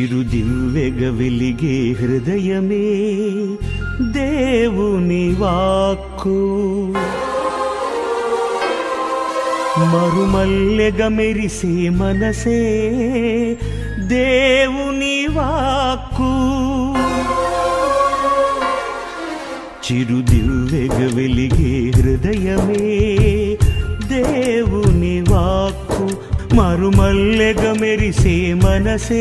చిరుదివ్వెగ వెలిగే హృదయమే దేవుని వాక్కు మరుమల్లెగ మెరిసే మనసే దేవుని వాక్కు చిరుదివ్వెగ వెలిగే హృదయమే దేవుని వాక్కు మరుమల్లెగ మెరిసే మనసే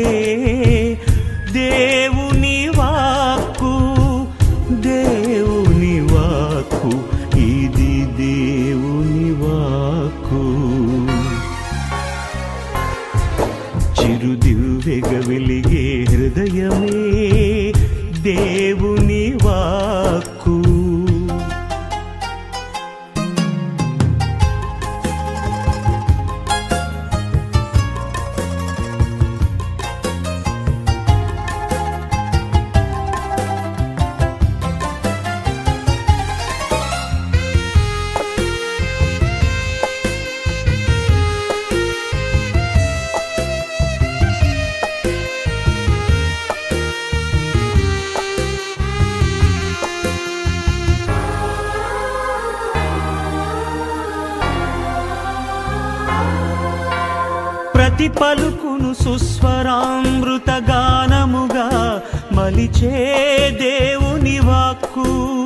దేవుని వాక్కు దేవుని వాక్కు ఇది దేవుని వాక్కు చిరుదివ్వెగ వెలిగే హృదయమే దేవుని వాక్కు ప్రతి పలుకును సుస్వరామృత గానముగా మలిచే దేవుని వాక్కు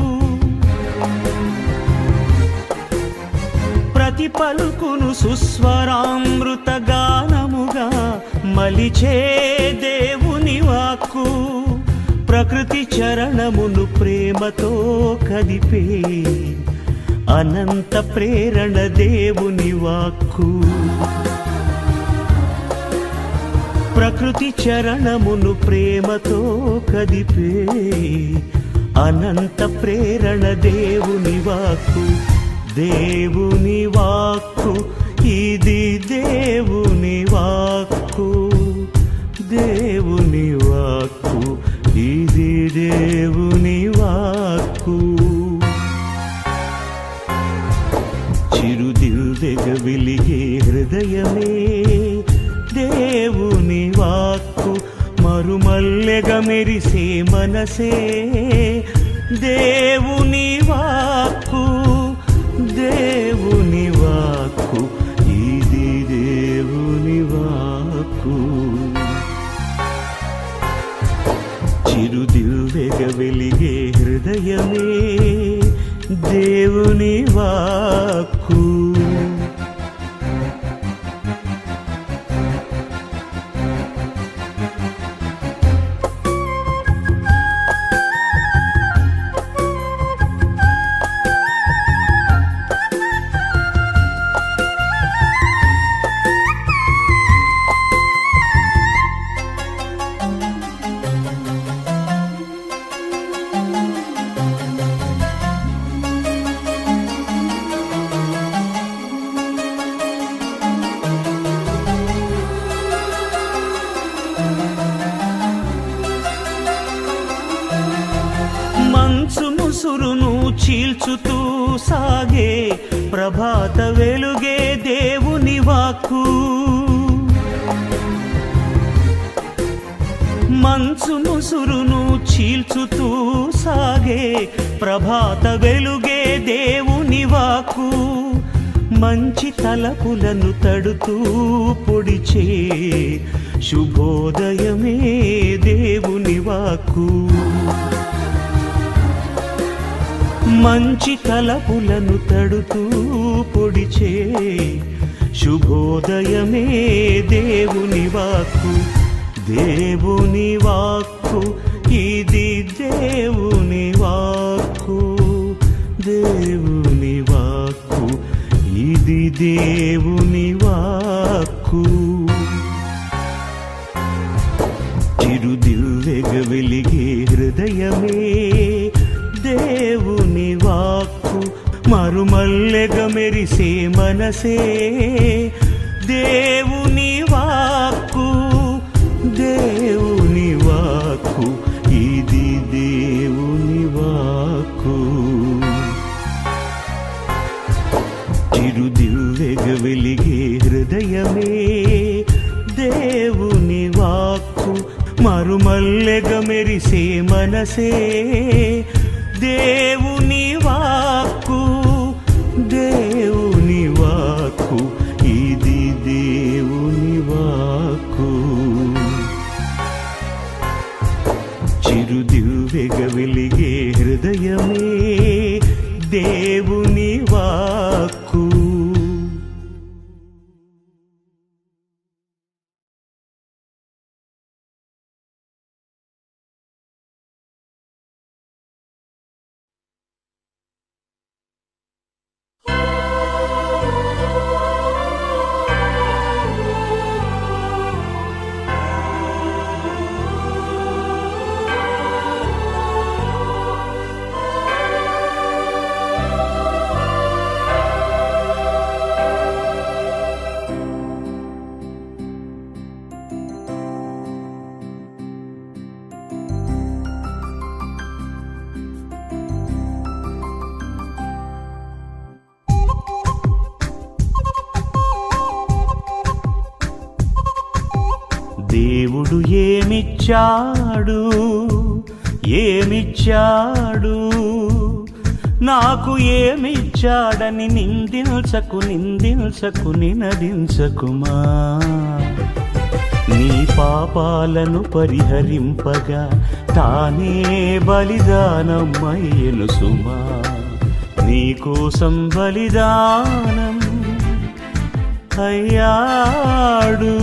ప్రతి పలుకును సుస్వరామృత గానముగా మలిచే దేవుని వాక్కు ప్రకృతి చరణమును ప్రేమతో కదిపే అనంత ప్రేరణ దేవుని వాక్కు ప్రకృతి చరణమును ప్రేమతో కదిపే అనంత ప్రేరణ దేవుని వాక్కు దేవుని వాక్కు ఇది దేవుని వాక్కు దేవుని వాక్కు ఇది దేవుని వాక్కు చిరుదివ్వెగ వెలిగే హృదయమే దేవుని వాక్కు మరుమల్లెగ మెరిసే మనసే దేవుని వాక్కు దేవుని వాక్కు ఇది దేవుని వాక్కు చిరుదివ్వెగ వెలిగే హృదయమే దేవుని వాక్కు మంచు ముసురును చీల్చుతూ సాగే ప్రభాత వెలుగే దేవుని వాక్కు మంచు ముసురును చీల్చుతూ సాగే ప్రభాత వెలుగే దేవుని వాక్కు మంచి తలపులను తడుతూ పొడిచే శుభోదయమే దేవుని వాక్కు మంచి తలపులను తడుతూ పొడిచే శుభోదయమే దేవుని వాక్కు దేవుని వాక్కు ఇది దేవుని వాక్కు దేవుని వాక్కు ఇది దేవుని వాక్కు చిరుదివ్వెగ వెలిగే హృదయమే దేవుని వాక్కు మరుమల్లెగ మెరిసే మనసే దేవుని వాక్కు దేవుని వాక్కు ఇది దేవుని వాక్కు చిరుదివ్వెగ వెలిగే హృదయమే దేవుని వాక్కు మరుమల్లెగ మెరిసే మనసే దేవుని వాక్కు దేవుని వాక్కు ఇది దేవుని వాక్కు చిరుదివ్వెగ వెలిగే హృదయమే దేవుని వాక్కు దేవుడు ఏమిచ్చాడు ఏమిచ్చాడు నాకు ఏమిచ్చాడని నిందించకు నిందించకు నినదించకుమా నీ పాపాలను పరిహరింపగా తానే బలిదానమయ్యను సుమా నీకోసం బలిదానం అయ్యాడు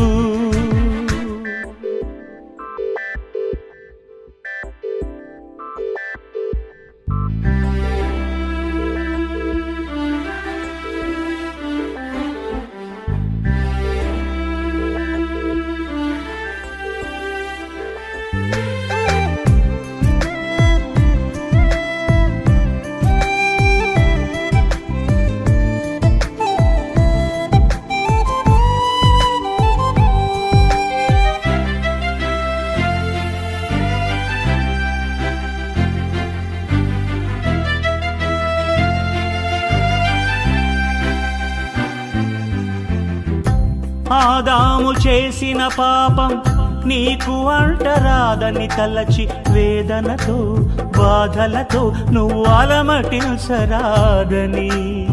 ఆదాము చేసిన పాపం నీకు అంటరాదని తలచి వేదనతో బాధలతో నువ్వు అలమటిల్సరాదని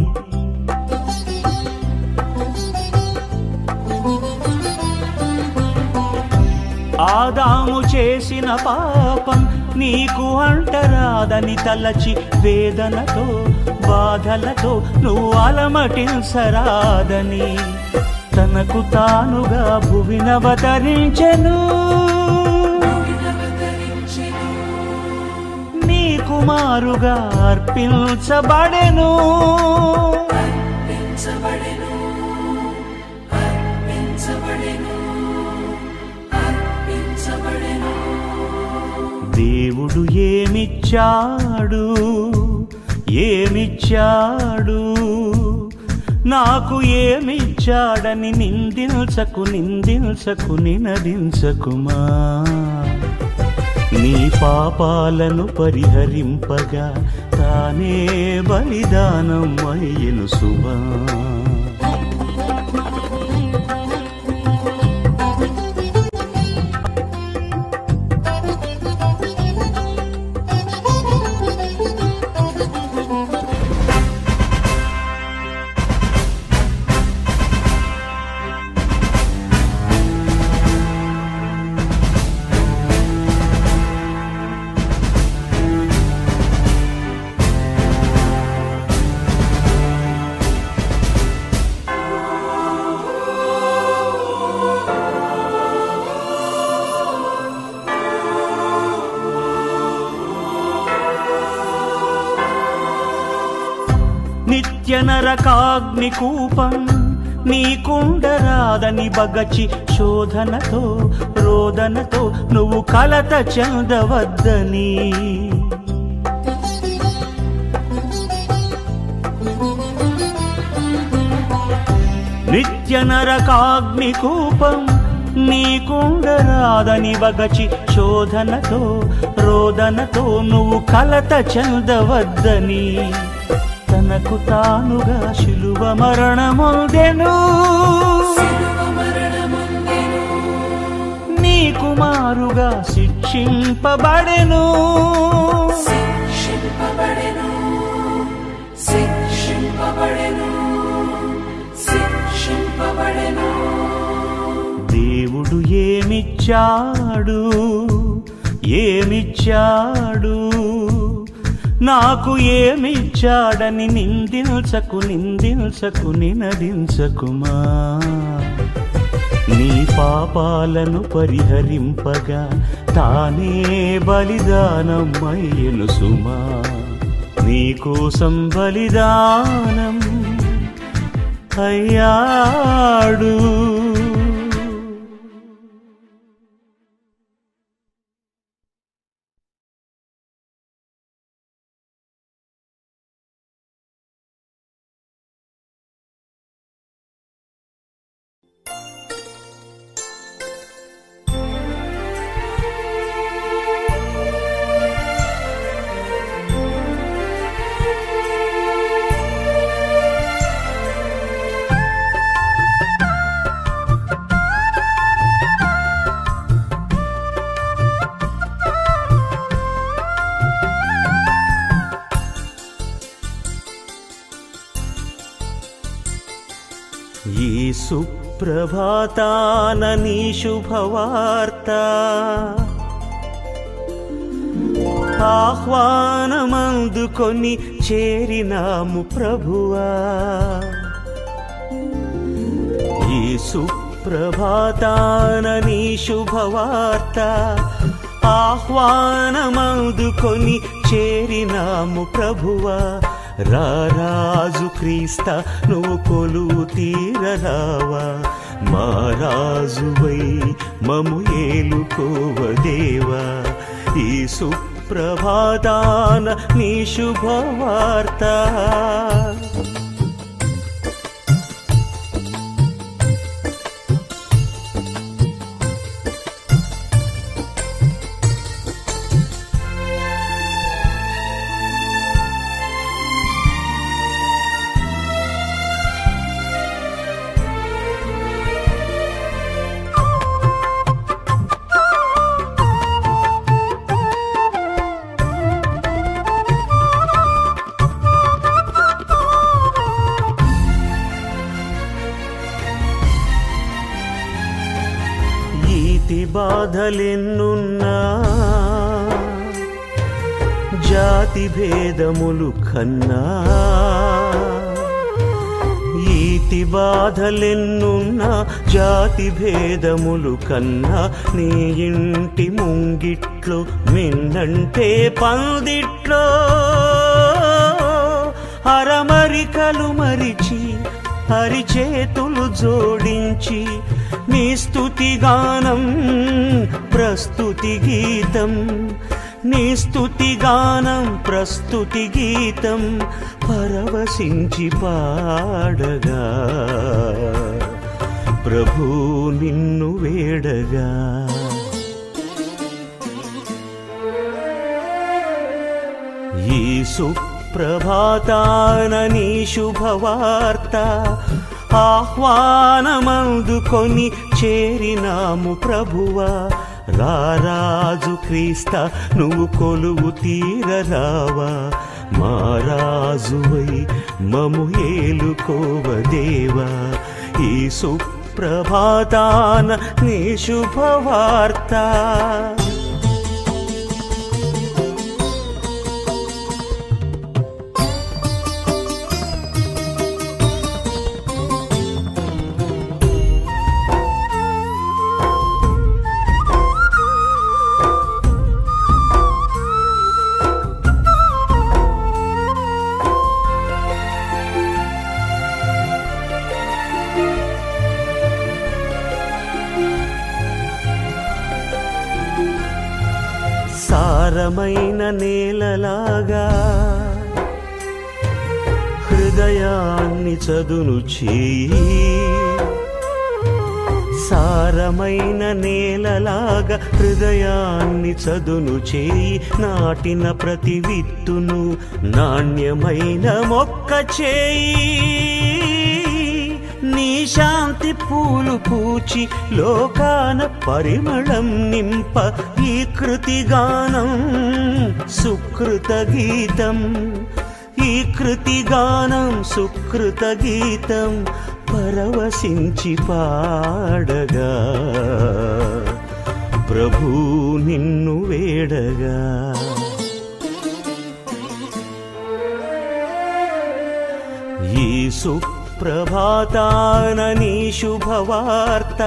ఆదాము చేసిన పాపం నీకు అంటరాదని తలచి వేదనతో బాధలతో నువ్వు అలమటిల్సరాదని తనకు తానుగా భువినవతరించెను నీ కుమారుగా అర్పించబడెను అర్పించబడెను అర్పించబడెను అర్పించబడెను దేవుడు ఏమిచ్చాడు ఏమిచ్చాడు నాకు ఏమిచ్చాడని నిందించకు నిందించకు నినదించకుమా నీ పాపాలను పరిహరింపగా తానే బలిదానం అయ్యను సుమా నిత్య నరకాగ్ని కూపం నీకుండరాదని బగచి శోధనతో రోదనతో నువ్వు కలత చెందవద్దని నిత్య నరకాగ్ని కూపం నీకుండరాదని వగచి శోధనతో రోదనతో నువ్వు కలత చెందవద్దని తనకు తానుగా శిలువ మరణమొందెను శిలువ మరణమొందెను నీకు మారుగా శిక్షింపబడెను శిక్షింపబడెను శిక్షింపబడెను శిక్షింపబడెను దేవుడు ఏమిచ్చాడు ఏమిచ్చాడు నాకు ఏమిచ్చాడని నిందించకు నిందించకు నినదించకుమా నీ పాపాలను పరిహరింపగా తానే బలిదానమయ్యను సుమా నీకోసం బలిదానం అయ్యాడు ఈ సుప్రభాతాన నీ శుభవార్త ఆహ్వానమందుకొని చేరినాము ప్రభువా ఈ సుప్రభాతాన నీ శుభవార్త ఆహ్వానమందుకొని చేరినాము ప్రభువా రారాజు క్రీస్త నువ్వు కొలువు తీరరావా మా రాజువై మము ఏలుకోవదేవా ఈ సుప్రభాతాన నీ శుభవార్త ఈతి బాధలెన్నున్నా జాతి భేదములు కన్నా ఈతి బాధలెన్నున్నా జాతి భేదములు కన్నా నీ ఇంటి ముంగిట్లో మిన్నంటే పందిట్లో అరమరికలు మరిచి అరిచేతులు జోడించి నీ స్తుతి గానం ప్రస్తుతి గీతం నీ స్తుతి గానం ప్రస్తుతి గీతం పరవశించి పాడగా ప్రభు నిన్ను వేడగా ఈ సుప్రభాతాన నీ శుభవార్త ఆహ్వానమందుకొని చేరినాము ప్రభువా రారాజు క్రీస్త నువ్వు కొలువు తీరరావా మా రాజువై మము ఏలుకోవదేవా ఈ సుప్రభాతాన నీ శుభవార్త సారమైన నేలలాగా హృదయాన్ని చదును చేయి సారమైన నేలలాగా హృదయాన్ని చదును చేయి నాటిన ప్రతి విత్తును నాణ్యమైన మొక్క చేయి నీ శాంతి పూలు పూచి లోకాన పరిమళం నింప ఈ కృతిగానం సుకృత గీతం ఈ కృతిగానం సుకృత గీతం పరవశించి పాడగా ప్రభు నిన్ను వేడగా ఈ సుప్రభాతాన నీ శుభవార్త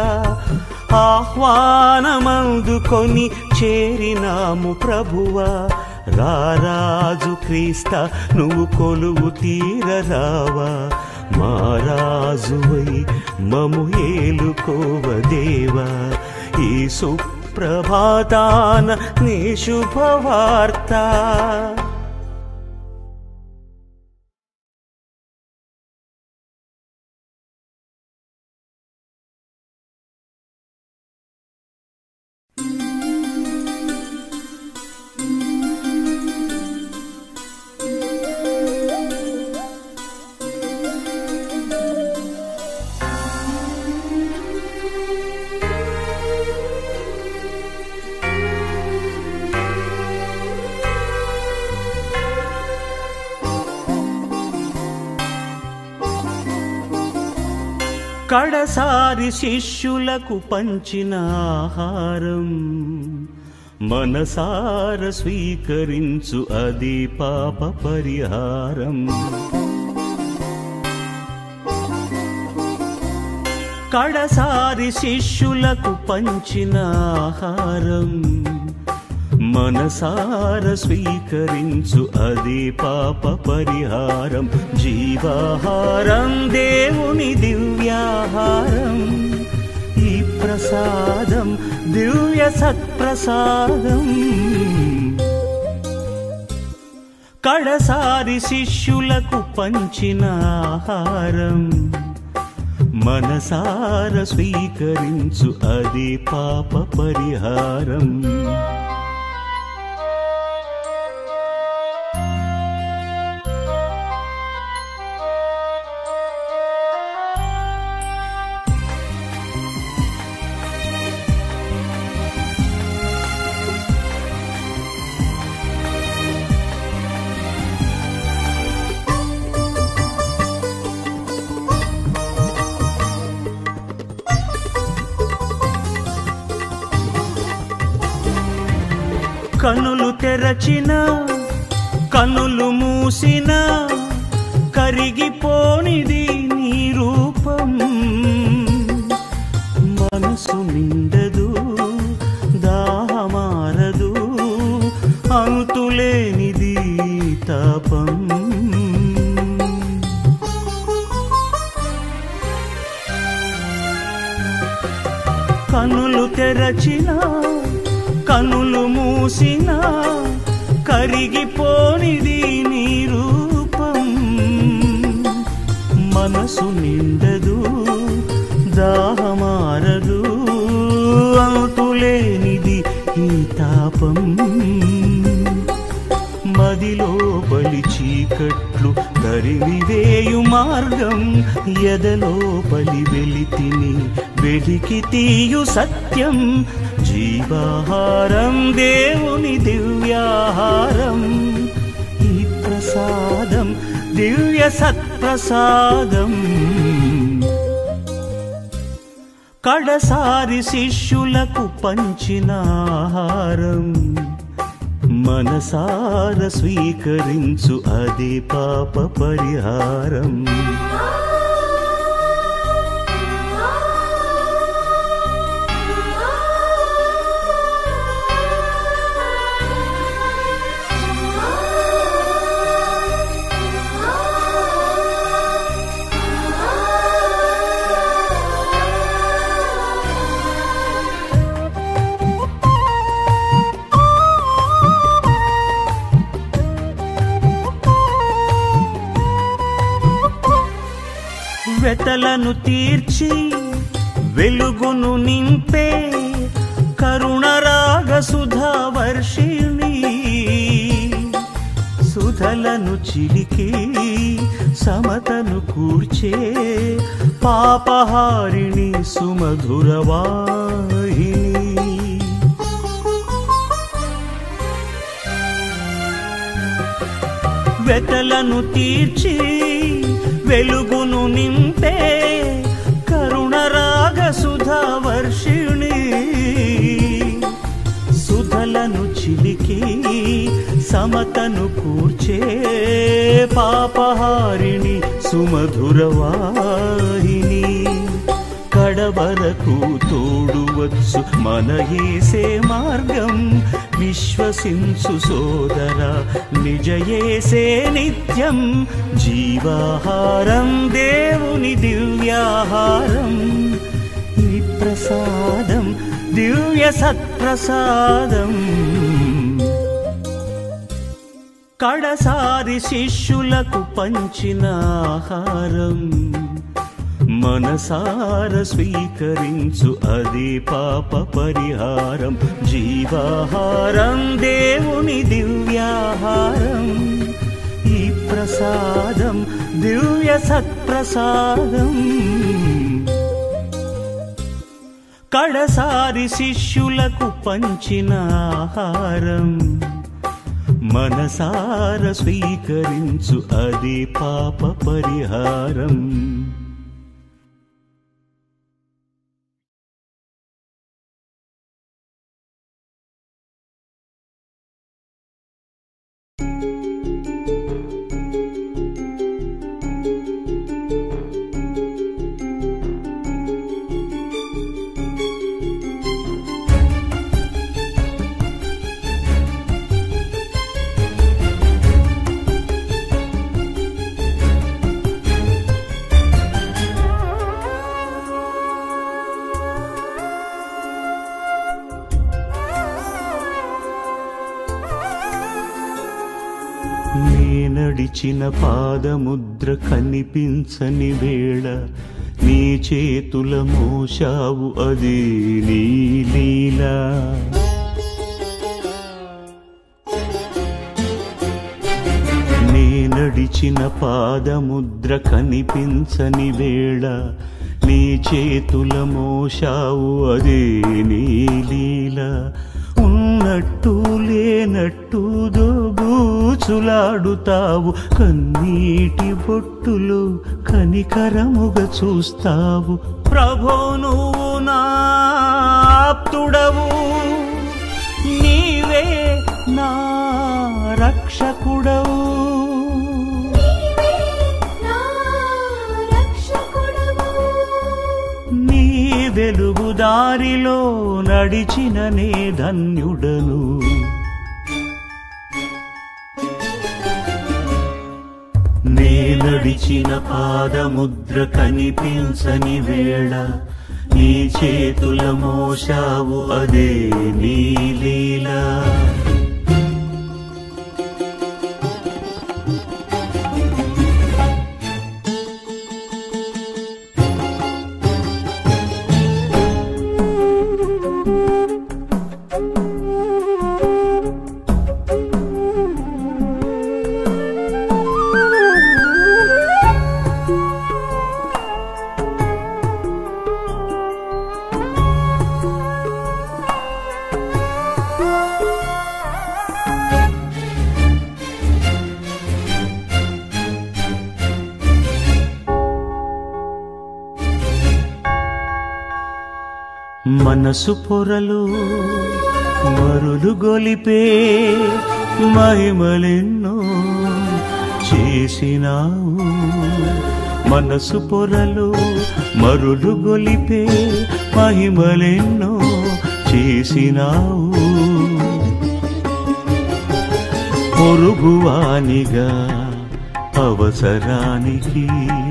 ఆహ్వానమందుకొని చేరినాము ప్రభువా రారాజు క్రీస్త నువ్వు కొలువు తీరరావా మా రాజువై మము ఏలుకోవ దేవా ఈ సుప్రభాతాన నీ శుభవార్త కడసారి శిష్యులకు పంచిన ఆహారం మనసార స్వీకరించు అది పాప పరిహారం కడసారి శిష్యులకు పంచిన ఆహారం మనసార స్వీకరించు అది పాప పరిహారం జీవాహారం దేవుని దివ్యాహారం ఈ ప్రసాదం దివ్య సత్ప్రసాదం కడసారి శిష్యులకు పంచిన ఆహారం మనసార స్వీకరించు అది పాప పరిహారం కనులు తెరచిన కనులు మూసిన కరిగిపోనిది నీ రూపం మనసు నిండదు దాహమారదు అంతులేనిది తాపం కనులు తెరచిన కనులు మూసిన కరిగిపోనిది నీ రూపం మనసు నిండదు దాహమారదు అంతులేనిది ఈ తాపం మదిలో బలి చీకట్లు తరిమివేయు మార్గం ఎదలో బలి వెలితిని వెలికి తీయు సత్యం జీవాహారం దేవుని దివ్యాహారం ఈ ప్రసాదం దివ్య సత్ప్రసాదం కడసారి శిష్యులకు పంచిన ఆహారం మనసార స్వీకరించు అది పాప పరిహారం వెతలను తీర్చి వెలుగును నింపే కరుణరాగ సుధా వర్షిణి సుధలను చిలికి సమతను కూర్చే పాపహారిణి సుమధురవాహిని వెతలను తీర్చి వెలుగును నింపే కరుణరాగ సుధా వర్షిణి సుధలను చిలికి సమతను కూర్చే పాపహారిణి సుమధురవాహిని కడవరకు తోడువచ్చు మన ఏసే మార్గం విశ్వసించు సోదర నిజయేసే నిత్యం జీవాహారం దేవుని దివ్యాహారం ఈ ప్రసాదం దివ్య సత్ప్రసాదం కడసారి శిష్యులకు పంచిన ఆహారం మనసార స్వీకరించు అది పాప పరిహారం జీవాహారం దేవుని దివ్యాహారం ఈ ప్రసాదం దివ్య సత్ప్రసాదం కడసారి శిష్యులకు పంచిన ఆహారం మనసార స్వీకరించు అది పాప పరిహారం నీ నడిచిన పాదముద్ర కనిపించని వేళ నీ చేతుల మోశావు అది నీ లీలా నీ నడిచిన పాదముద్ర కనిపించని వేళ నీ చేతుల మోశావు అదే నీ లీల ఉన్నట్టు లేనట్టు దోబూచులాడుతావు కన్నీటి బొట్టులు కనికరముగా చూస్తావు ప్రభో నువ్వు నాప్తుడవు నీవే నా రక్షకుడవు నీవే నా రక్షకుడవు నీ వెలుగు దారిలో నడిచిన నే ధన్యుడను నే నడిచిన పాదముద్ర కనిపించని వేళ నీ చేతుల మోశావు అదే నీ లీలా మనసు పొరలు మరులు గొలిపే మహిమలెన్నో చేసినావు మనసు పొరలు మరులు గొలిపే మహిమలెన్నో చేసినావు పొరుగువానిగా అవసరానికి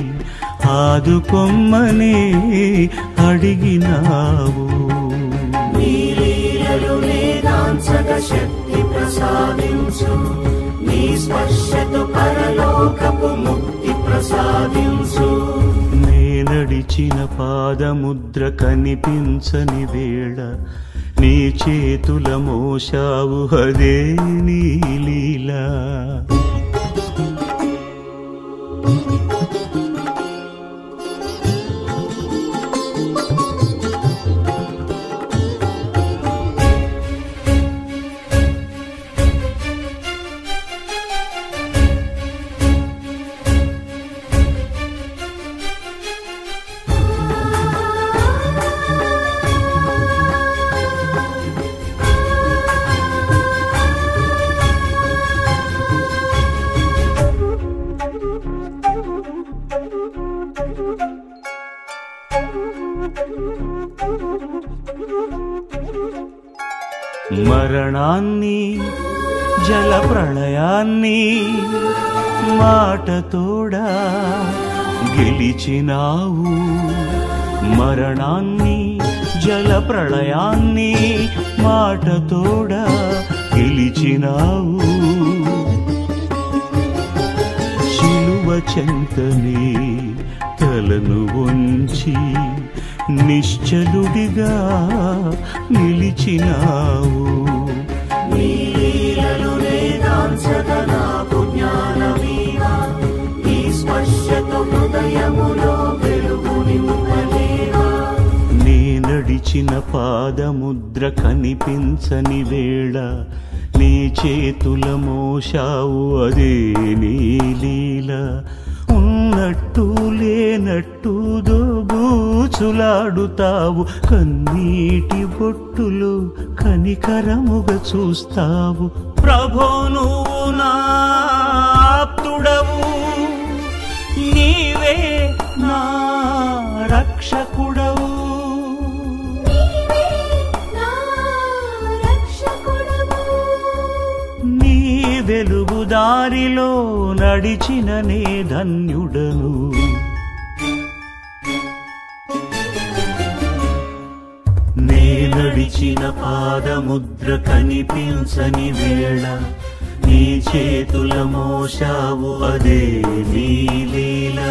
ఆదుకొమ్మని అడిగినావు నీ లీలలు వేదాంతక శక్తి ప్రసాదించు నీ స్పర్శతో పరలోకపు ముక్తి ప్రసాదించు నే నడిచిన పాదముద్ర కనిపించని వేళ నీ చేతుల మోశావు అదే నీ లీలా మరణాన్ని జల ప్రళయాన్ని మాటతోడా గెలిచినావు మరణాన్ని జల ప్రళయాన్ని మాటతోడా గెలిచినావు శిలువ చెంతనే తలను వంచి నిశ్చలుడిగా నిలిచినావు నీ లీలలు వేదాంశగా నాకు జ్ఞానమీవా నీ స్పర్శతో హృదయములో వెలుగు నింపలేవా నీ నడిచిన పాదముద్ర కనిపించని వేళ నీ చేతుల మోశావు అదే నీ లీల ఉన్నట్టు లేనట్టు దోబూచులాడుతావు కన్నీటి బొట్టులు కనికరముగా చూస్తావు ప్రభో నువ్వు నా ఆప్తుడవు నీవే నా రక్షకుడవు నీవే నా రక్షకుడవు నీ వెలుగు దారిలో నడిచిన నే ధన్యుడను నే నడిచిన పాదముద్ర కనిపించని వేళ నీ చేతుల మోశావు అదే నీ లీలా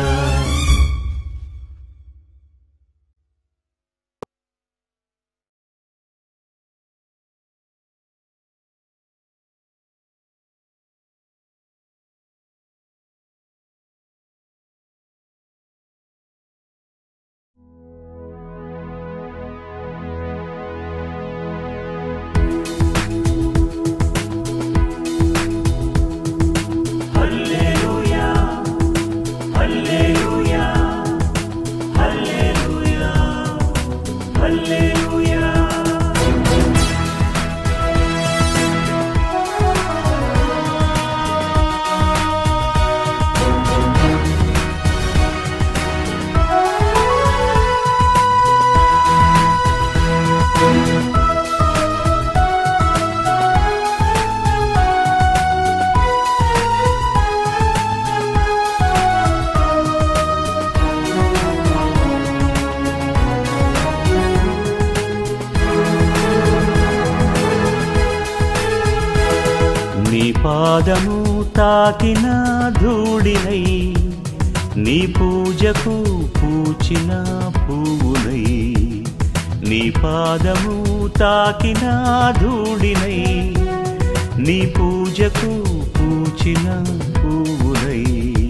నీ పాదము తాకిన ధూళినై నీ పూజకు పూచిన పువ్వునై నీ పాదము తాకిన ధూళినై నీ పూజకు పూచిన పువ్వునై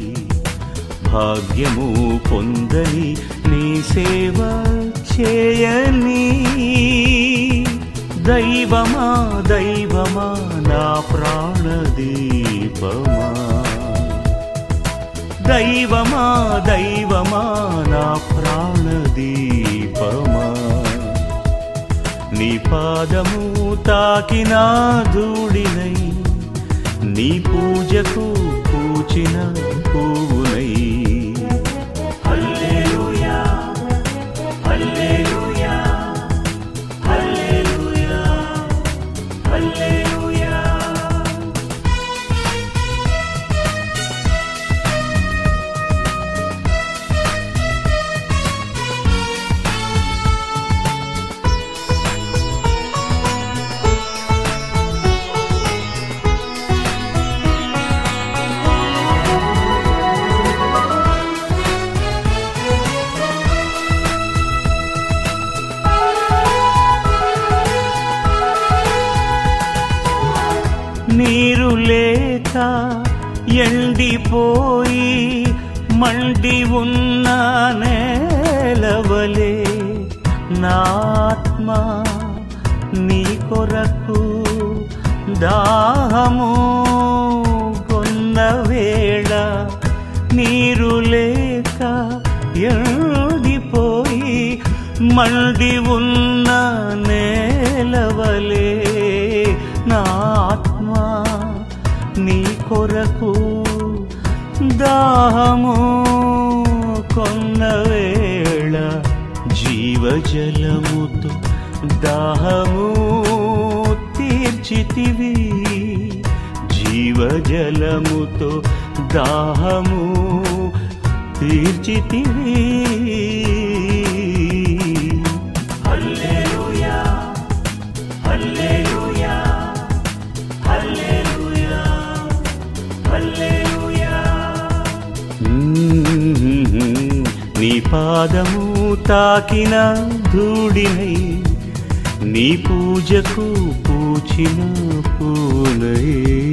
భాగ్యము పొందని నీ సేవ చేయని దైవమా దైవమా నా ప్రాణదీపమా దైవమా దైవమా నా ప్రాణదీపమా నీ పాదము తాకిన ధూళినై నీ పూజకు పూచిన పువ్వునై హల్లెలూయా హల్లెలూయా హల్లెలూయా హల్లెలూయా నీరు లేక ఎండిపోయి మండి ఉన్న నేలవలే నాత్మ నీ కొరకు దాహము కొన్న వేళ నీరు లేక ఎండిపోయి మండి ఉన్న నేలవలే నా ఆత్మ నీ కొరకు దాహము కొన్న వేళ జీవజలముతో దాహము తీర్చ తీర్చితివి జీవజలముతో దాహము తీర్చితివి హల్లెలూయా హల్లెలూయా హల్లెలూయా హల్లెలూయా నీ పాదము తాకిన ధూళినై నీ పూజకు పూచిన పూలై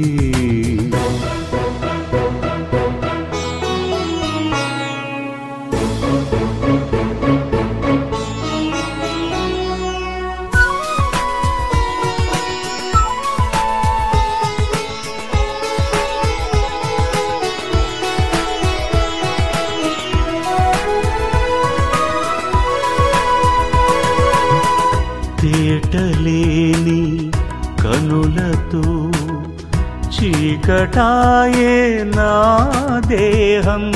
తేటలేని కనులతో చీకటాయే నా దేహం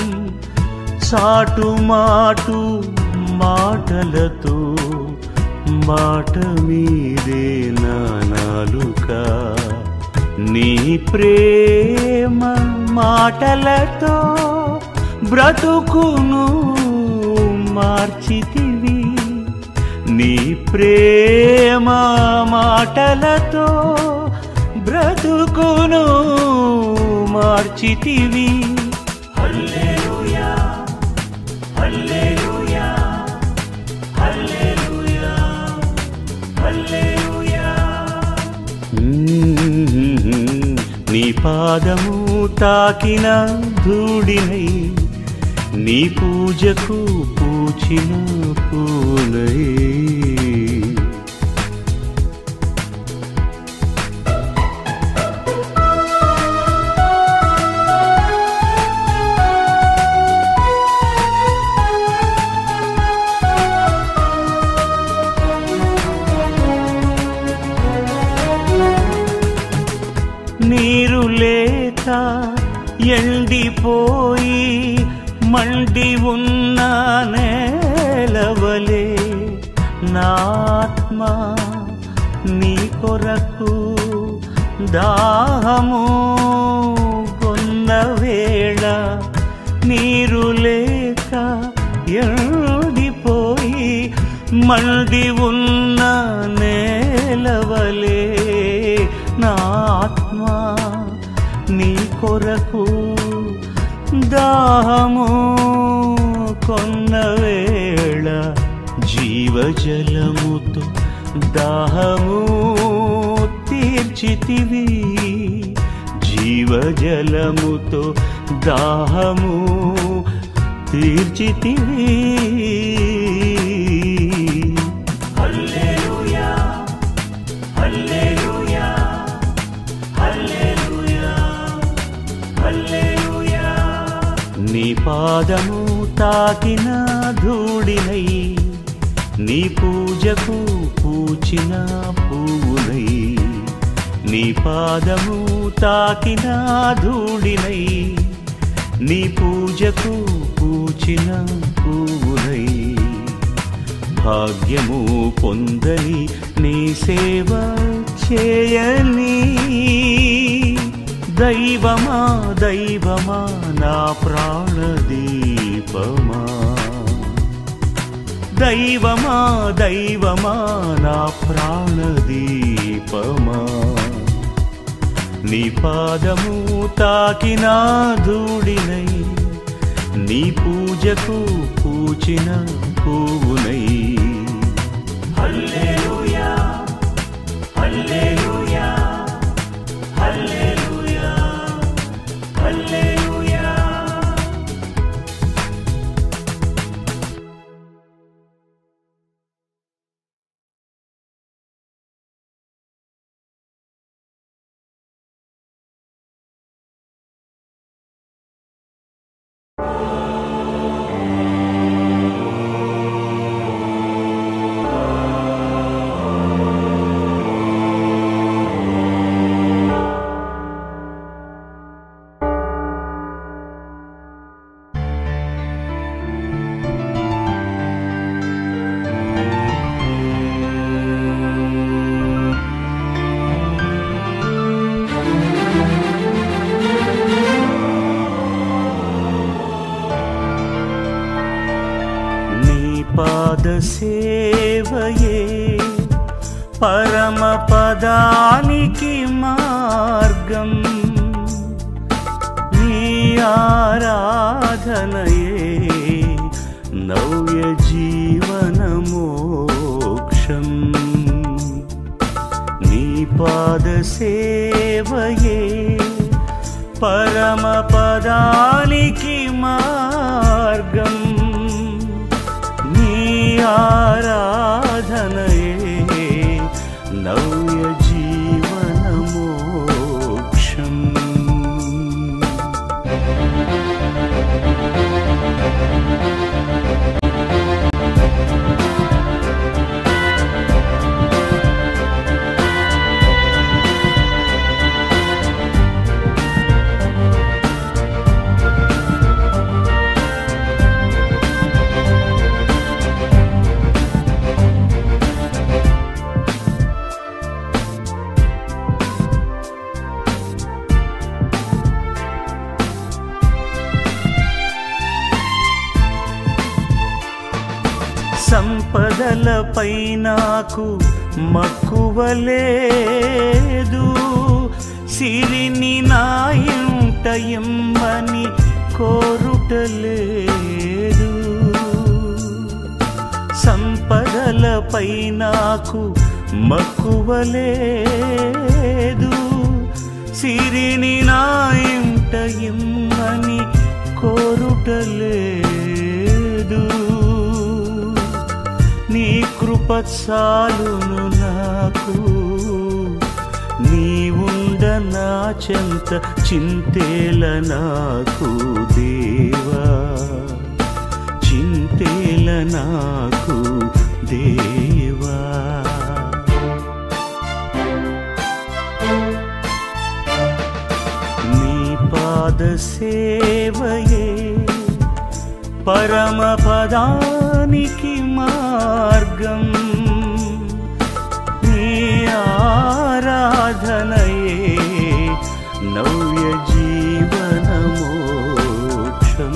చాటుమాటు మాటలతో మాట మీదే నా నాలుక నీ ప్రేమ మాటలతో బ్రతుకును మార్చితివి నీ ప్రేమ మాటలతో బ్రతుకును మార్చితివి హల్లెలూయా హల్లెలూయా హల్లెలూయా హల్లెలూయా నీ పాదము తాకిన ధూళినై నీ పూజకు పూచిన పూలై నీరు లేక ఎండిపోయి మండి ఉన్న నేలవలే నాత్మ నీ కొరకు దాహము కొన్న వేళ నీరు లేక ఎండిపోయి మండి ఉన్న నేలవలే నా ఆత్మ నీ కొరకు దాహము కొన్న వేళ జీవజలముతో దాహము తీర్చితివి జీవజలముతో దాహము తీర్చితివి హల్లెలూయా హల్లెలూయా హల్లెలూయా హల్లెలూయా నీ పాదము తాకిన ధూళినై నీ పూజకు పూచిన పువ్వులై నీ పాదము తాకిన ధూళినై నీ పూజకు పూచిన పువ్వులై భాగ్యము పొందని నీ సేవ చేయని దైవమా దైవమా నా ప్రాణదీపమా దైవమా దైవమా నా ప్రాణదీపమా నీ పాదము తాకిన ధూళినై నీ పూజకు పూచిన పువ్వునై హల్లెలూయా హల్లెలూయా హల్లెలూయా హల్లెలూయా సేవయే పరమ పదానికి మార్గం నీ ఆరాధనయే నవ్య జీవన మోక్షం నీ పాద సేవయే పరమ పదానికి మార్గం నీ ఆరాధనయే నవ్య జీవన మోక్షం సంపదలపై నాకు మక్కువ లేదు సిరిని నా ఇంట ఇమ్మని కోరుటలేదు సంపదలపై నాకు మక్కువ లేదు సిరిని నా ఇంట ఇమ్మని కోరుటలేదు నీ కృప చాలును నాకు నీ ఉండ నా చెంత చింతేల నాకు దేవా చింతేల నాకు దేవా నీ పాద సేవయే పరమ పదానికి మార్గం నీ ఆరాధనయే నవ్య జీవన మోక్షం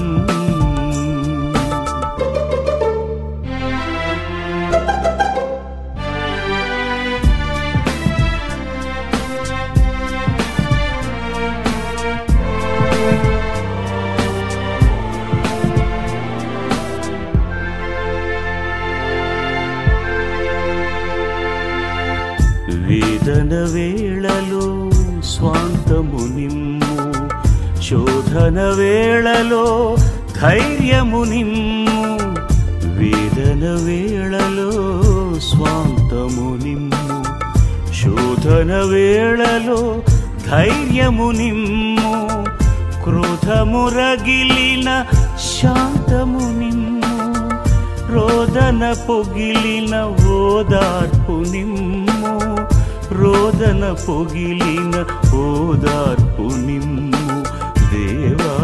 వేదన వేళలో స్వాంతము నిమ్ము శోధన వేళలో ధైర్యము నిమ్ము వేదన వేళలో స్వాంతము నిమ్ము శోధన వేళలో ధైర్యము నిమ్ము క్రోధము రగిలిన శాంతము నిమ్ము రోదన పొగిలిన ఓదార్పు నిమ్ము రోదన పొగిలిన ఓదార్పు నిమ్ము దేవా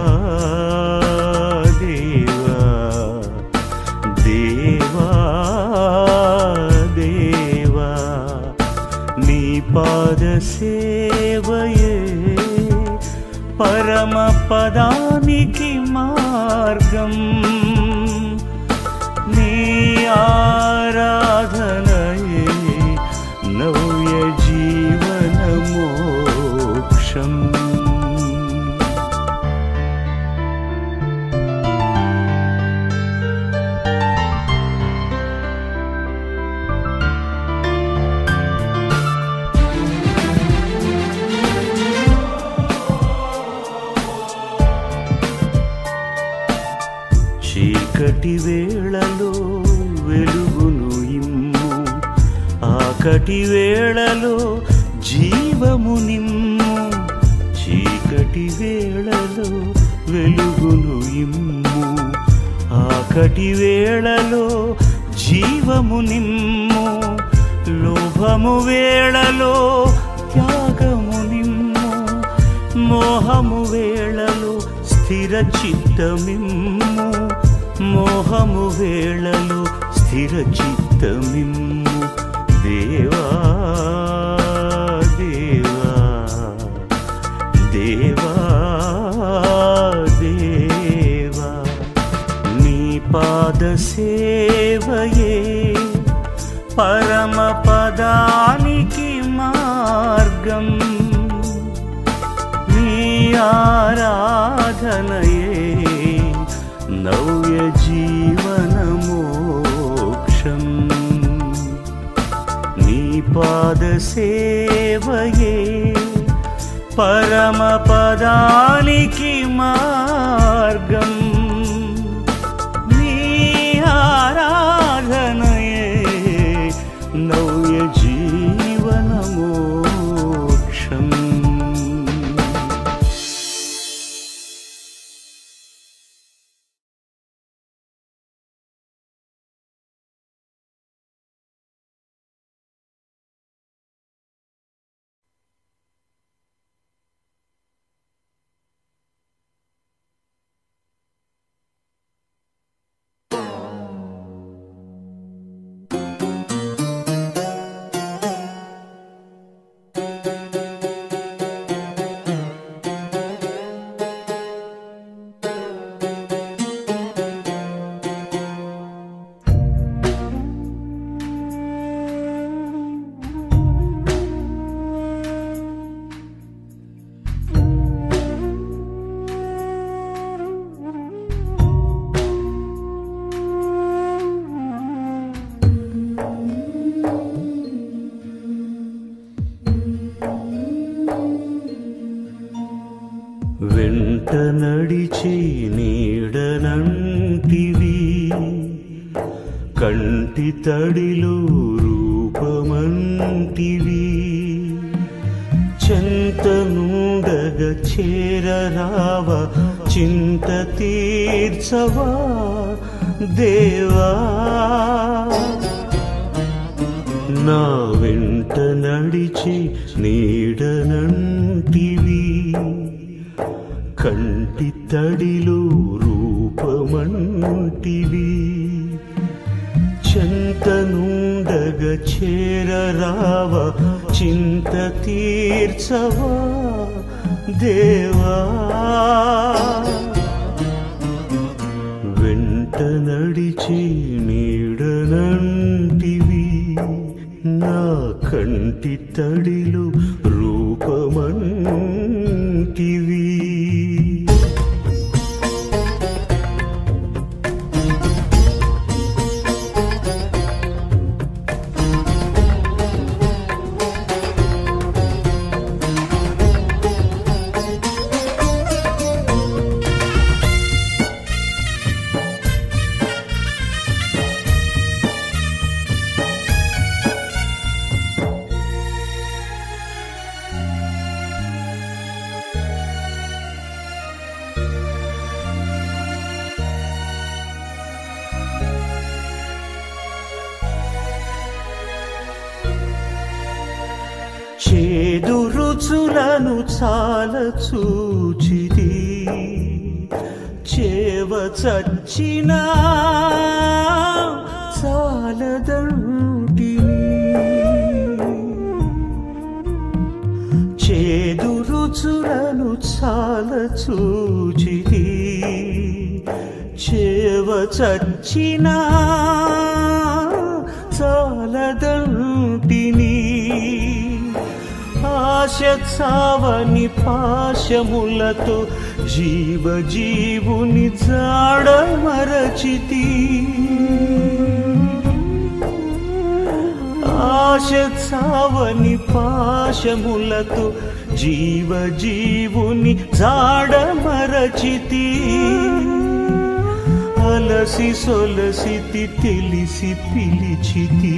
దేవా దేవా దేవా నీ పాద సేవయే పరమ పదానికి మార్గం నీ ఆరాధనయే నవ్య జీవన మోక్షం చీకటి వేళలో వెలుగును ఇమ్ము ఆకటి వేళలో జీవము నిమ్ము చీకటి వేళలో వెలుగును ఇమ్ము ఆకటి వేళలో జీవము నిమ్ము లోభము వేళలో త్యాగము నిమ్ము మోహము వేళలో స్థిర చిత్తమిమ్ము మోహము వేళలో స్థిర చిత్తమిమ్ము దేవా దేవా దేవా దేవా నీ పాద సేవయే పరమ పదానికి మార్గం నీ ఆరాధనయే నవ్య జీవన మోక్షం నీ పాద సేవయే పరమ పదానికి మార్గం నీ ఆరాధనయే నవ్య జీవన మోక్షం వెంట నడిచి నీడనంటివి కంటి తడిలో రూపమంటివి చెంత నుండగ చేరరావ చింత తీర్చవా దేవా నా వెంట నడిచి నీడనంటివి కంటి తడిలో రూపమంటివి చెంత నుండగ చేరరావ చింత తీర్చవా దేవా వెంట నడిచి నీడనంటివి నా కంటి తడిలు రూపమంటివి చేదు రుచులను చాల చూచిది చేవ చచ్చినా చాలదంటిని చేదు రుచులను చాల చూచిది చేవ చచ్చినా చాలదంటిని ఆశ చావని పాశములతో జీవ జీవుని జాడ మరచితి ఆశ చావని పాశములతో జీవ జీవుని జాడ మరచితి అలసి సొలసితి తెలిసి పిలిచితి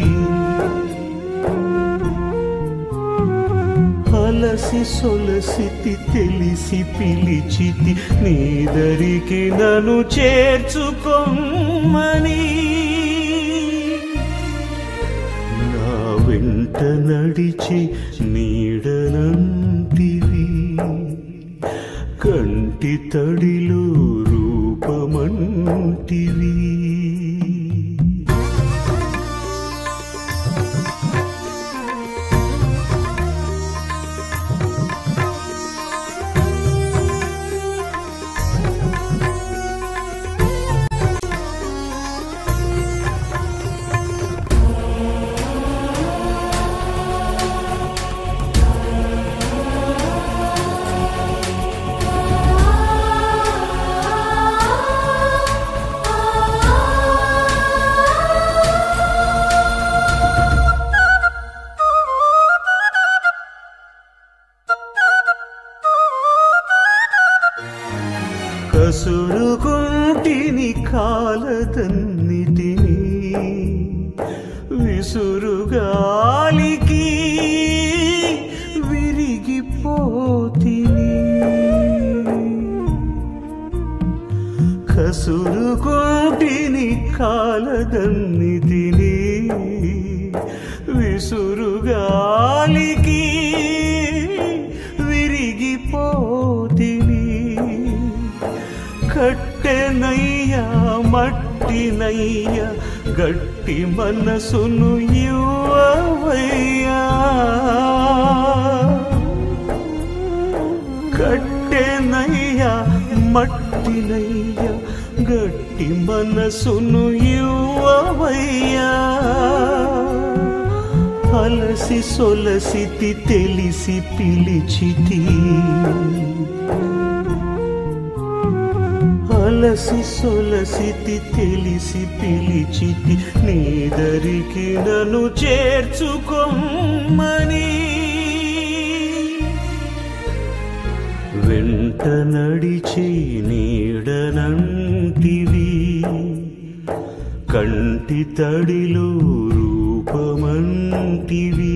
అలసి సొలసితి తెలిసి పిలిచితి నీదరికి నన్ను చేర్చుకొమ్మని నా వెంట నడిచి నీడనంటివి కంటి తడిలో రూపమంటివి కసురుకుంటిని కాలదన్నిటిని విసురుగాలికి విరిగిపోతిని కసురుకుంటిని కాలదన్నిటిని విసురుగాలికి విరిగిపోతిని కట్టెనయ్యా మట్టినయ్య గట్టి మనసును యువయ్యా కట్టెనయ్యా మట్టినయ్య గట్టి మనసును యువయ్యా అలసి సొలసితి తెలిసి పిలిచితి అలసి సొలసితి తెలిసి పిలిచితి నీదరికి నన్ను చేర్చుకొమ్మని వెంట నడిచి నీడనంటివి కంటి తడిలో రూపమంటివి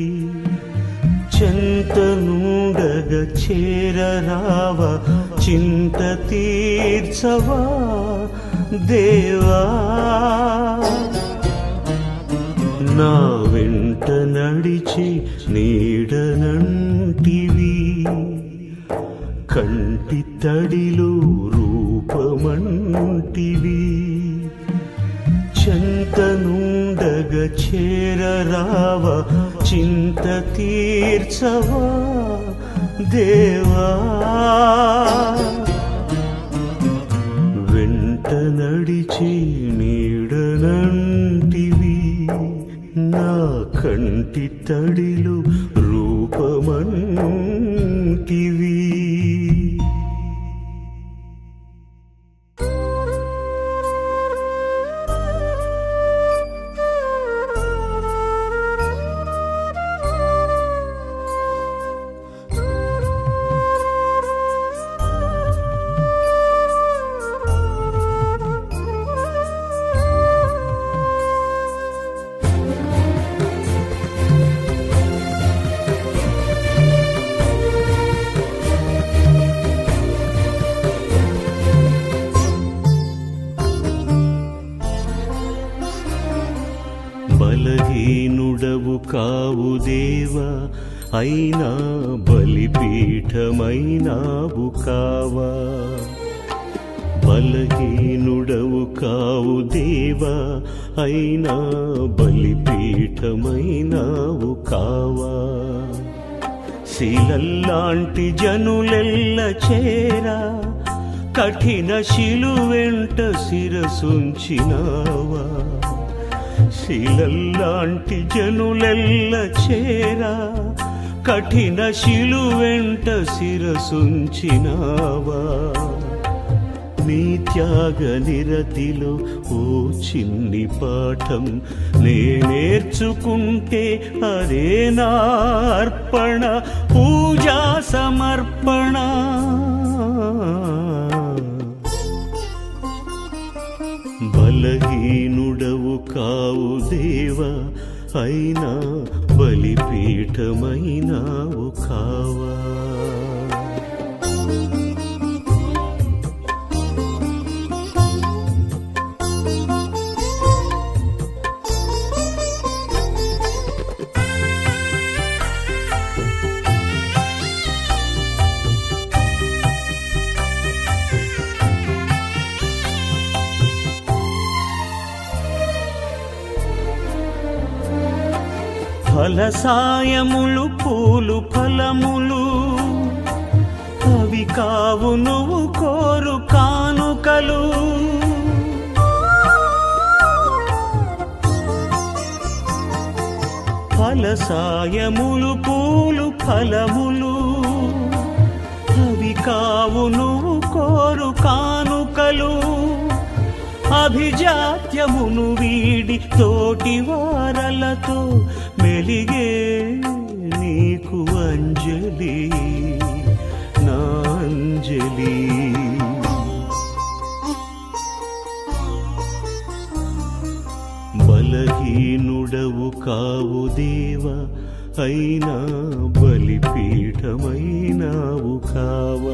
చెంతనుండగ చేరరావ చింత తీర్చవా దేవా నా వెంట నడిచి నీడనంటివి కంటి తడిలో రూపమంటివి చెంతనుండగ చేరరావ చింత తీర్చవా దేవా వెంట నడిచి నీడనంటివి నా కంటి తడిలు రూపమంటివి బలహీనుడవు కావు దేవా అయినా బలిపీఠమైనావు కావా బలహీనుడవు కావు దేవా అయినా బలిపీఠమైనావు కావా శీలల్లాంటి జనులెల్ల చేరా కఠిన శిలువెంట శిరసుంచినావా శిలల్లాంటి జనులెల్ల చేరా కఠిన శిలువెంట శిరసుంచినావా నీ త్యాగ నిరతిలో ఓ చిన్ని పాఠం నే నేర్చుకుంటే అదే నా అర్పణ పూజా సమర్పణ బలహీనుడవు కావు దేవా అయినా బలిపీఠమైనావు కావా ఫలసాయములు పూలు ఫలములు అవి కావు నువ్వు కోరు కానుకలు ఫలసాయములు పూలు ఫలములు అవి కావు నువ్వు కోరు కానుకలు అభిజాత్యమును వీడి తోటి వారలతో మెలిగే నీకు అంజలి నా అంజలి కావు దేవ అయినా బలిపీఠమైనావు కావా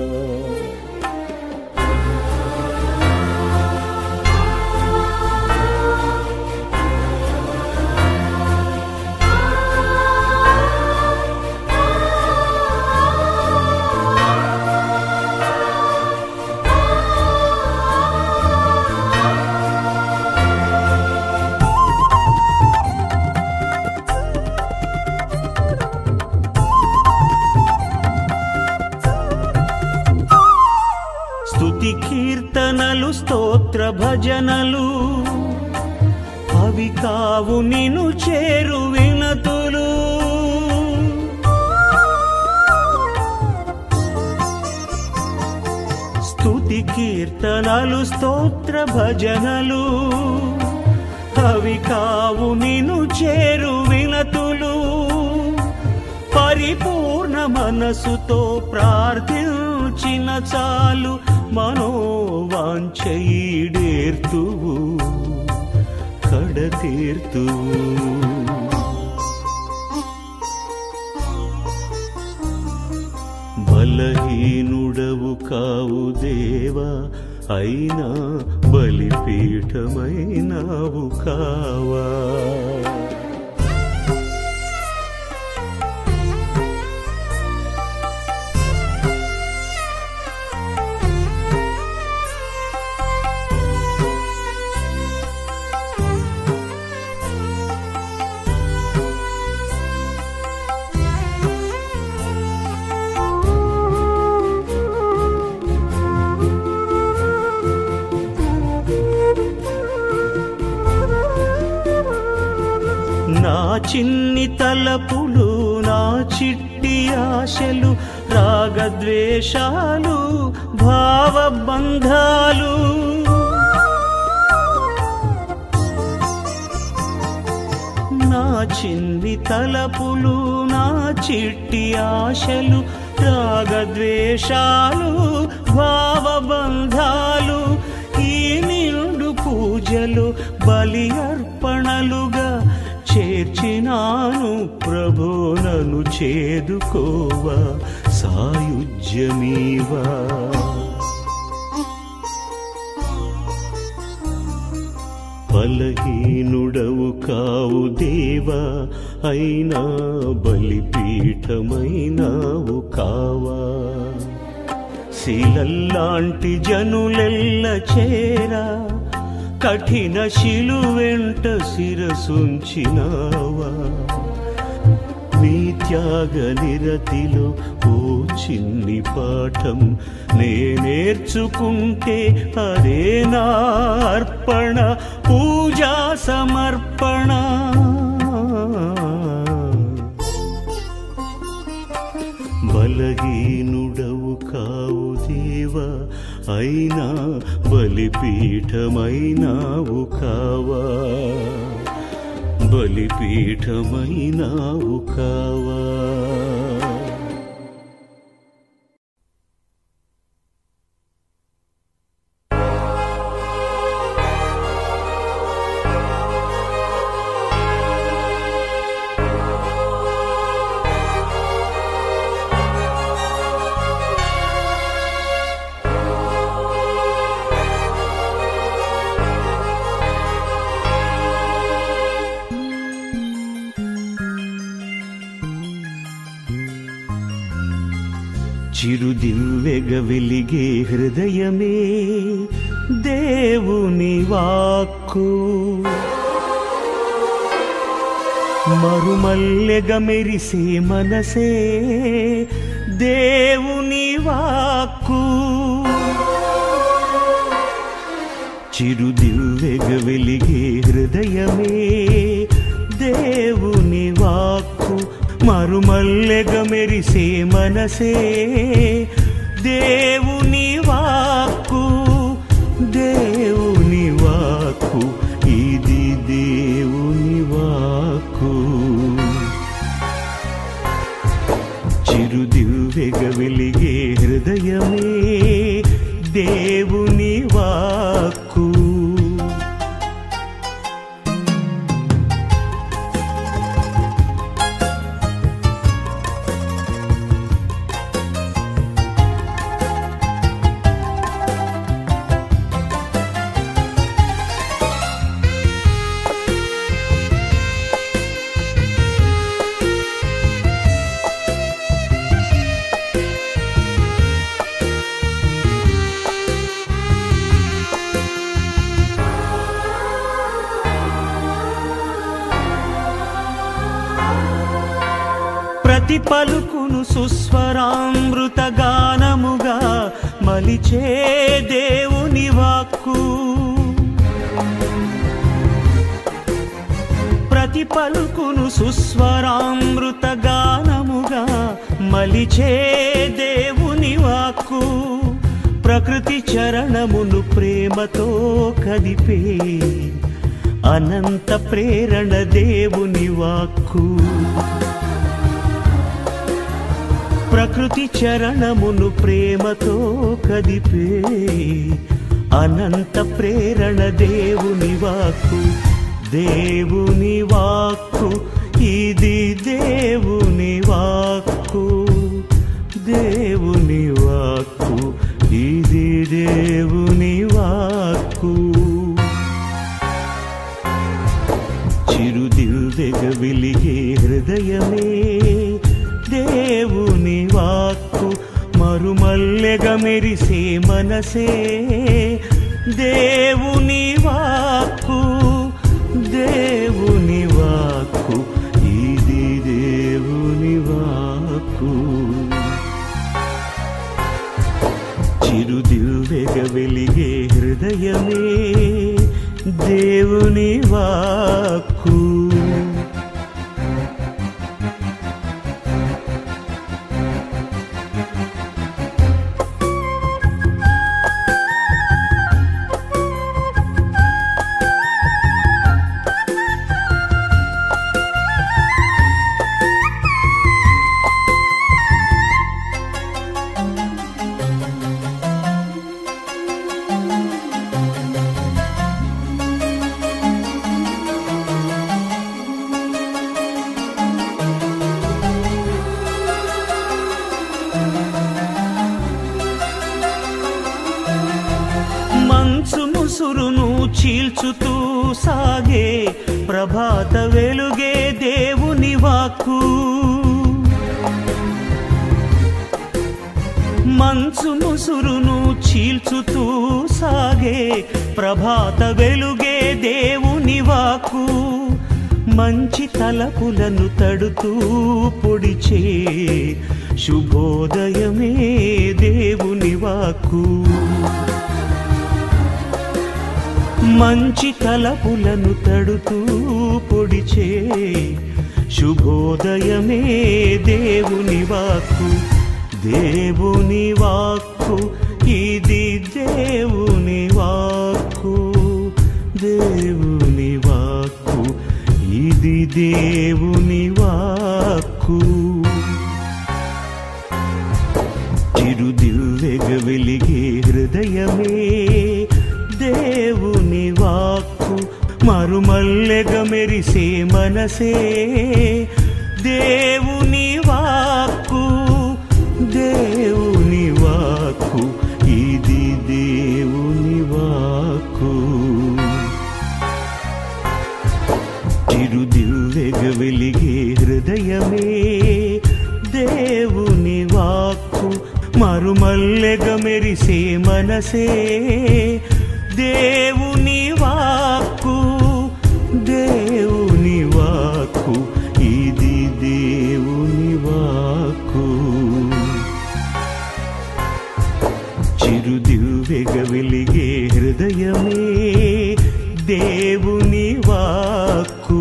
స్తుతి కీర్తనలు స్తోత్ర భజనలు అవి కావు నిను చేరు వినతులు స్తుతి కీర్తనలు స్తోత్ర భజనలు అవి కావు నిను చేరు వినతులు పరిపూర్ణ మనసుతో ప్రార్థించిన చాలు మనోవాంఛీడేర్తువు కడతీర్తువు బలహీనుడవు కావు దేవా అయినా బలిపీఠమైనావు కావా నా చిన్ని తలపులు నా చిట్టి ఆశలు రాగద్వేషాలు భావబంధాలు నా చిన్ని తలపులు నా చిట్టి ఆశలు రాగద్వేషాలు భావబంధాలు ఈ నిండు పూజలు బలి అర్పణలుగా చేర్చినాను ప్రభో నన్ను చేదుకోవా సాయుజ్యమీవా బలహీనుడవు కావు దేవా అయినా బలిపీఠమైనావు కావా శిలల్లాంటి జనులెల్ల చేరా కఠిన శిలు వెంట శిరసుంచినావా నీ త్యాగ నిరతిలో ఓ చిన్ని పాఠం నే నేర్చుకుంటే అదే నా అర్పణ పూజా సమర్పణ బలహీనుడవు కావు దేవా అయినా బలిపీఠమైనావు కావా బలిపీఠమైనావు కావా చిరుదివ్వెగ వెలిగే హృదయమే దేవుని వాక్కు మరుమల్లెగ మెరిసే మనసే దేవుని వాక్కు చిరుదివ్వెగ వెలిగే హృదయమే దేవుని వాక్కు మరుమల్లెగ మెరిసే మనసే దేవుని వాక్కు దేవుని వాక్కు ఇది దేవుని వాక్కు చిరుదివ్వెగ వెలిగే హృదయమే దేవుని వాక్కు ప్రతి పలుకును సుస్వరామృత గానముగా మలిచే దేవుని వాక్కు ప్రతి పలుకును సుస్వరామృత గానముగా మలిచే దేవుని వాక్కు ప్రకృతి చరణమును ప్రేమతో కదిపే అనంత ప్రేరణ దేవుని వాక్కు ప్రకృతి చరణమును ప్రేమతో కదిపే అనంత ప్రేరణ దేవుని వాక్కు దేవుని వాక్కు ఇది దేవుని వాక్కు దేవుని వాక్కు ఇది దేవుని వాక్కు చిరుదిల్దెగ వెలిగే హృదయమే దేవుని వాక్కు మరుమల్లెగ మెరిసే మనసే దేవుని వాక్కు దేవుని వాక్కు ఇది దేవుని వాక్కు చిరుదిల్దెగ వెలిగే హృదయమే దేవుని వాక్కు మంచు ముసురును చీల్చుతూ సాగే ప్రభాత వెలుగే దేవుని వాక్కు మంచు ముసురును చీల్చుతూ సాగే ప్రభాత వెలుగే దేవుని వాకు మంచి తలపులను తడుతూ పొడిచే శుభోదయమే దేవుని వాకు మంచి తలపులను తడుతూ పొడిచే శుభోదయమే దేవుని వాక్కు దేవుని వాక్కు ఇది దేవుని వాక్కు దేవుని వాక్కు ఇది దేవుని వాక్కు చిరుదివ్వెగ వెలిగే హృదయమే దేవుని వాక్కు మరుమల్లెగ మెరిసే మనసే దేవుని వాక్కు దేవుని వాక్కు ఇది దేవుని వాక్కు చిరుదివ్వెగ వెలిగే హృదయమే దేవుని వాక్కు మరుమల్లెగ మెరిసే మనసే దేవుని వాక్కు దేవుని వాక్కు ఇది దేవుని వాక్కు చిరుదివ్వెగ వెలిగే హృదయమే దేవుని వాక్కు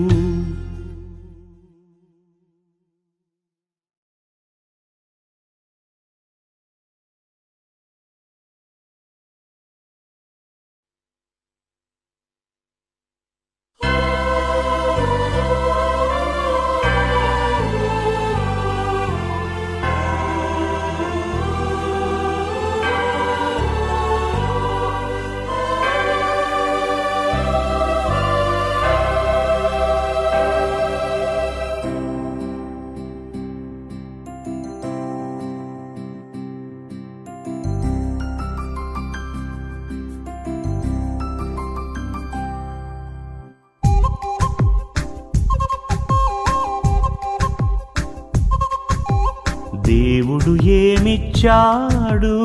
దేవుడు ఏమిచ్చాడు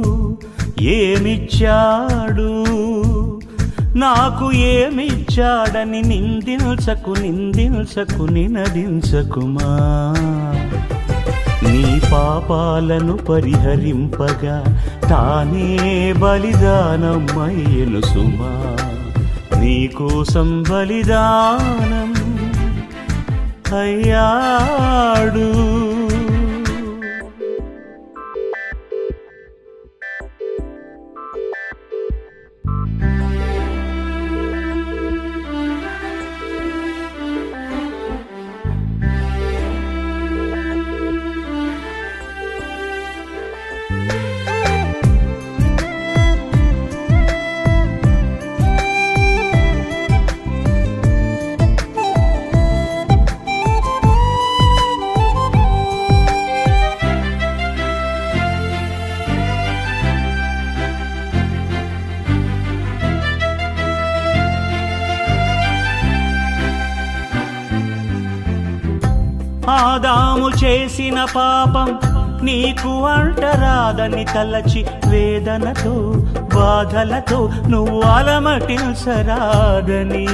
ఏమిచ్చాడు నాకు ఏమిచ్చాడని నిందించకు నిందించకు నినదించకుమా నీ పాపాలను పరిహరింపగా తానే బలిదానమయ్యను సుమా నీకోసం బలిదానం అయ్యాడు ఆదాము చేసిన పాపం నీకు అంటరాదని తలచి వేదనతో బాధలతో నువ్వు అలమటిల్సరాదని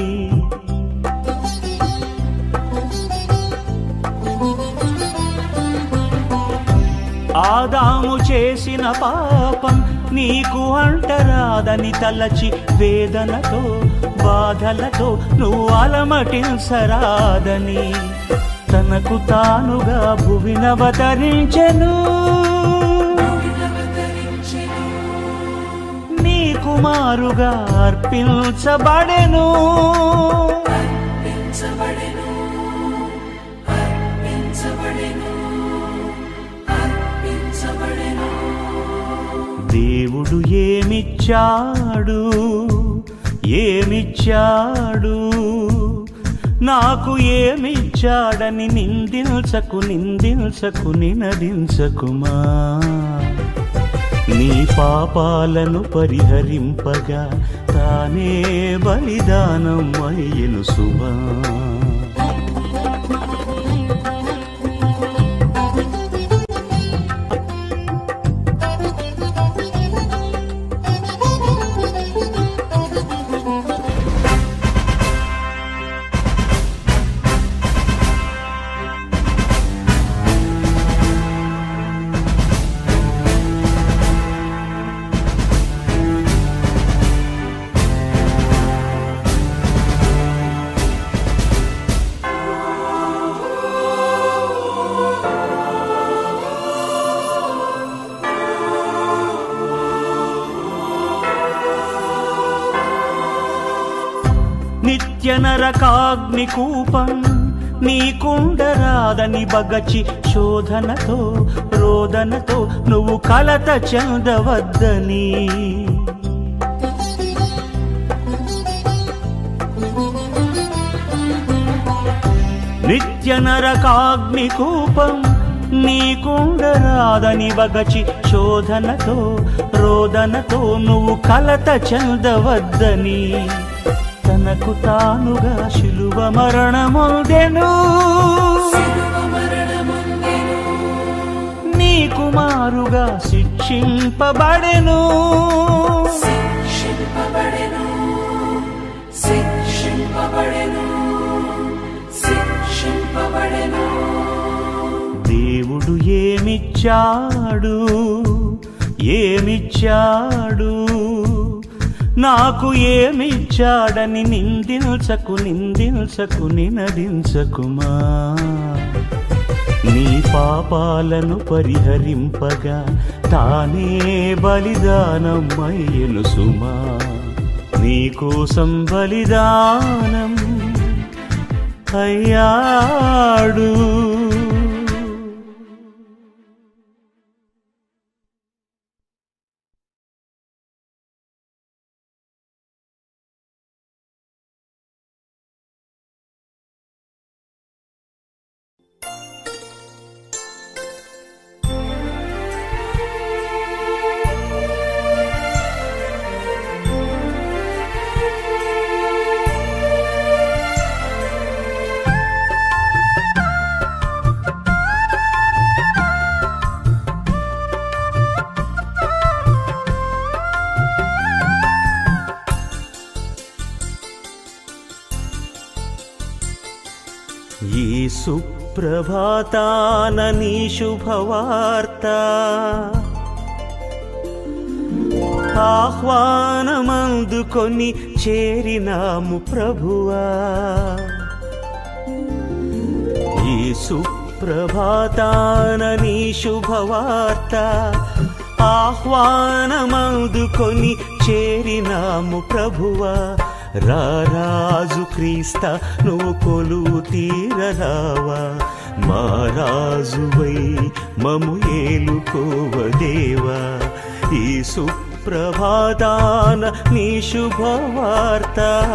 ఆదాము చేసిన పాపం నీకు అంటరాదని తలచి వేదనతో బాధలతో నువ్వు అలమటిల్సరాదని తనకు తానుగా భువినవతరించెను నీ కుమారుగా అర్పించబడెను దేవుడు ఏమిచ్చాడు ఏమిచ్చాడు నాకు ఏమిచ్చాడని నిందించకు నిందించకు నినదించకుమా నీ పాపాలను పరిహరింపగా తానే బలిదానం అయ్యను సుమా నిత్య నరకాగ్ని కూపం నీకుండరాదని బగచి శోధనతో రోదనతో నువ్వు కలత చెందవద్దని నిత్య నరకాగ్ని కూపం నీకుండరాదని వగచి శోధనతో రోదనతో నువ్వు కలత చెందవద్దని తనకు తానుగా శిలువ మరణమొందెను నీ కుమారుగా శిక్షింపబడెను శిక్షింపబడెను శిక్షింపబడెను శిక్షింపబడెను దేవుడు ఏమిచ్చాడు ఏమిచ్చాడు నాకు ఏమిచ్చాడని నిందించకు నిందించకు నినదించకుమా నీ పాపాలను పరిహరింపగా తానే బలిదానం అయ్యను సుమా నీకోసం బలిదానం అయ్యాడు యేసు సుప్రభాతాన నీ శుభవార్త ఆహ్వానమందుకొని చేరినాము ప్రభువా ఈ సుప్రభాతాన నీ శుభవార్త ఆహ్వానమందుకొని చేరినాము ప్రభువా రారాజు క్రీస్త నువ్వు కొలువు తీరరావా మా రాజువై మము ఏలుకోవదేవా ఈ సుప్రభాతాన నీ శుభవార్త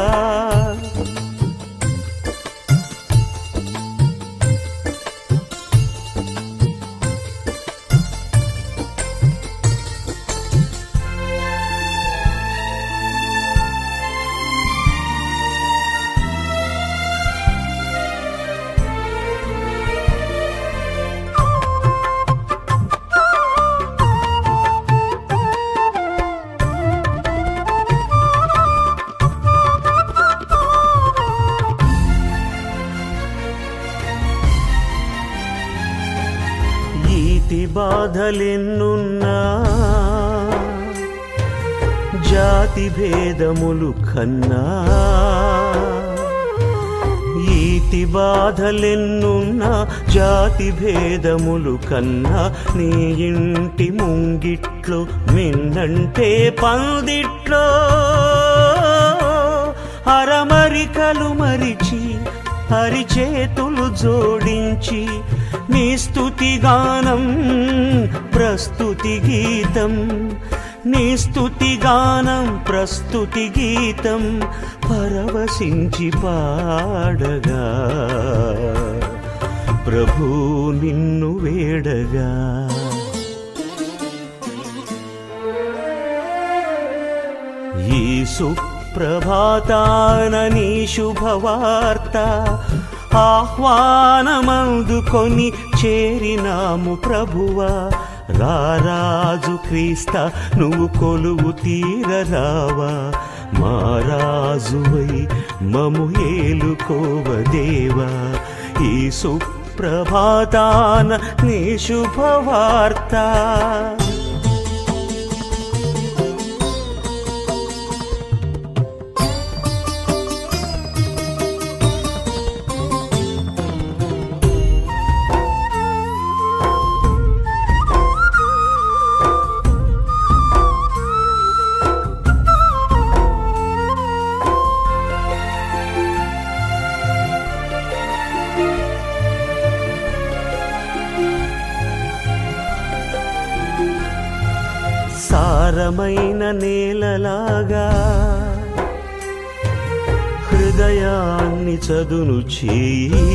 ఈతి బాధలెన్నున్నా జాతి భేదములు కన్నా ఈతి బాధలెన్నున్నా జాతి భేదములు కన్నా నీ ఇంటి ముంగిట్లో మిన్నంటే పందిట్లో అరమరికలు మరిచి అరిచేతులు జోడించి నీ స్తుతి గానం ప్రస్తుతి గీతం నీ స్తుతి గానం ప్రస్తుతి గీతం పరవశించి పాడగా ప్రభు నిన్ను వేడగా ఈ సుప్రభాతాన నీ శుభవార్త ఆహ్వానమందుకొని చేరినాము ప్రభువా రారాజు క్రీస్త నువ్వు కొలువు తీరరావా మా రాజువై మము ఏలుకోవదేవా ఈ సుప్రభాతాన నీ శుభవార్త సారమైన నేలలాగా హృదయాన్ని చదును చేయి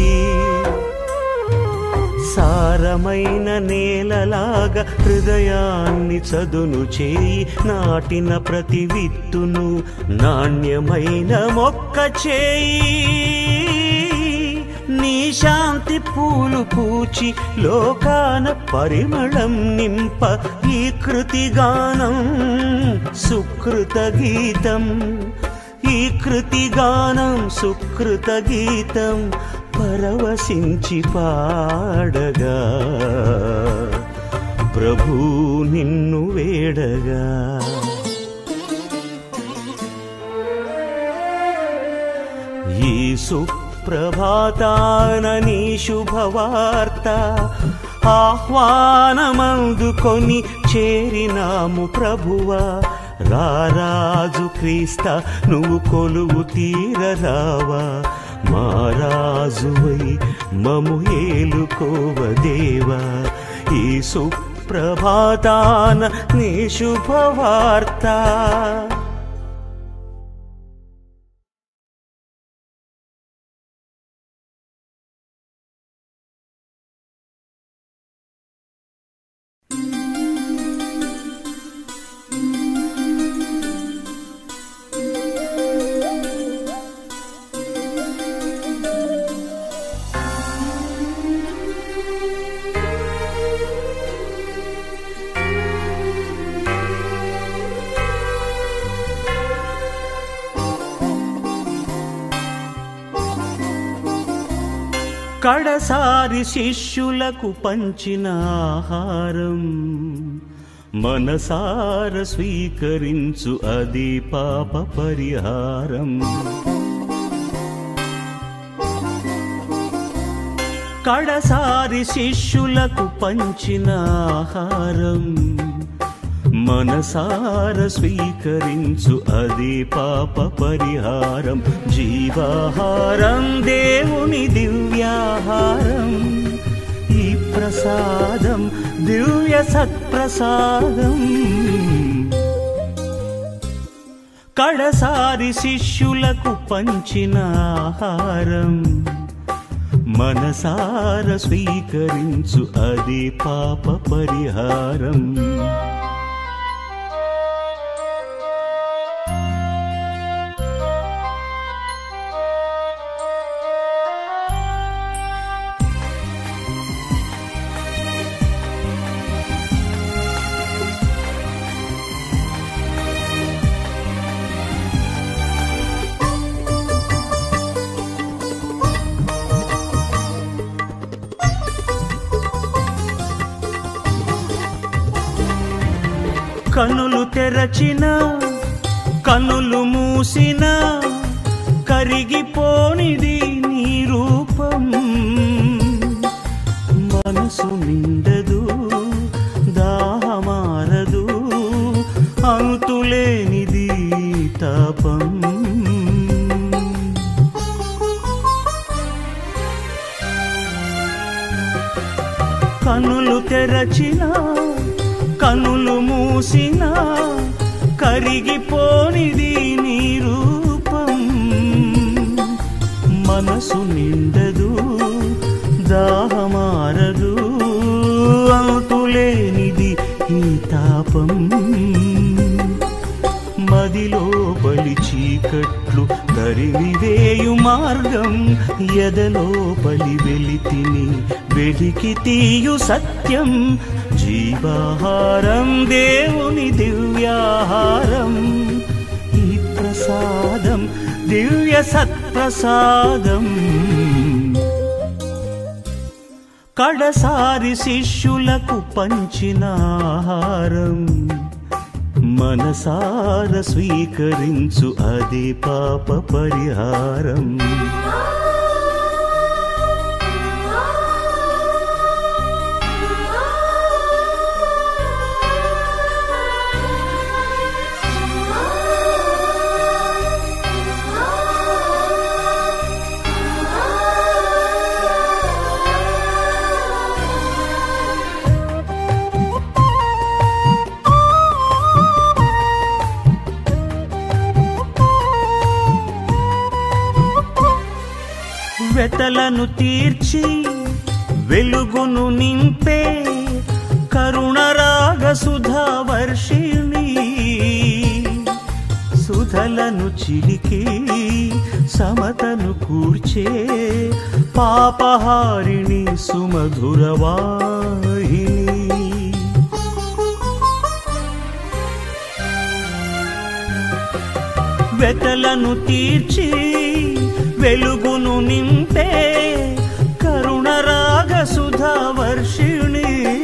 సారమైన నేలలాగా హృదయాన్ని చదును చేయి నాటిన ప్రతి విత్తును నాణ్యమైన మొక్క చేయి నీ శాంతి పూలు పూచి లోకాన పరిమళం నింప ఈ కృతి గానం సుకృత గీతం ఈ కృతి గానం సుకృత గీతం పరవశించి పాడగా ప్రభు నిన్ను వేడగా ఈ సుప్రభాతాన నీ శుభవార్త ఆహ్వానమందుకొని చేరినాము ప్రభువా రారాజు క్రీస్త నువ్వు కొలువు తీరరావా మా రాజువై మము ఏలుకోవదేవా ఈ సుప్రభాతాన నీ శుభవార్త కడసారి శిష్యులకు పంచిన ఆహారం మనసార స్వీకరించు అది పాప పరిహారం కడసారి శిష్యులకు పంచిన ఆహారం మనసార స్వీకరించు అది పాప పరిహారం జీవాహారం దేవుని దివ్యాహారం ఈ ప్రసాదం దివ్య సత్ప్రసాదం కడసారి శిష్యులకు పంచిన ఆహారం మనసార స్వీకరించు అది పాప పరిహారం కనులు తెరచిన కనులు మూసిన కరిగిపోనిది నీ రూపం మనసు నిండదు దాహమారదు అంతులేనిది తాపం కనులు తెరచిన కనులు మూసిన కరిగిపోనిది నీ రూపం మనసు నిండదు దాహమారదు అంతులేనిది ఈ తాపం మదిలో బలి చీకట్లు తరిమివేయు మార్గం ఎదలో బలి వెలితిని వెలికి తీయు సత్యం జీవాహారం దేవుని దివ్యాహారం ఈ ప్రసాదం దివ్య సత్ప్రసాదం కడసారి శిష్యులకు పంచిన ఆహారం మనసార స్వీకరించు అది పాప పరిహారం వెతలను తీర్చి వెలుగును నింపే కరుణరాగ సుధా వర్షిణి సుధలను చిలికి సమతను కూర్చే పాపహారిణి సుమధురవాహిని వెతలను తీర్చి వెలుగును నింపే కరుణరాగ సుధా వర్షిణి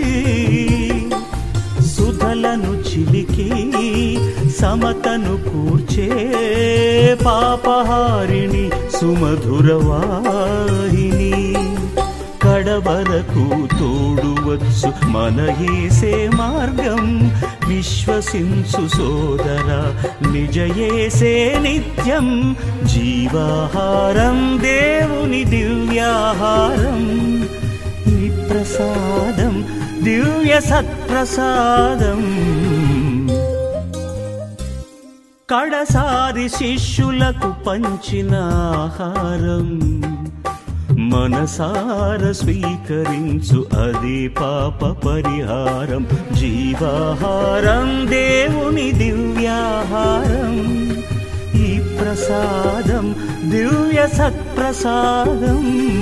సుధలను చిలికి సమతను కూర్చే పాపహారిణి సుమధురవాహిని కడవరకు తోడువచ్చు మన ఏసే మార్గం విశ్వసించు సోదర నిజయేసే నిత్యం జీవాహారం దేవుని దివ్యాహారం ఈ ప్రసాదం దివ్య సత్ప్రసాదం కడసారి శిష్యులకు పంచిన ఆహారం మనసార స్వీకరించు అది పాప పరిహారం జీవాహారం దేవుని దివ్యాహారం ఈ ప్రసాదం దివ్య సత్ప్రసాదం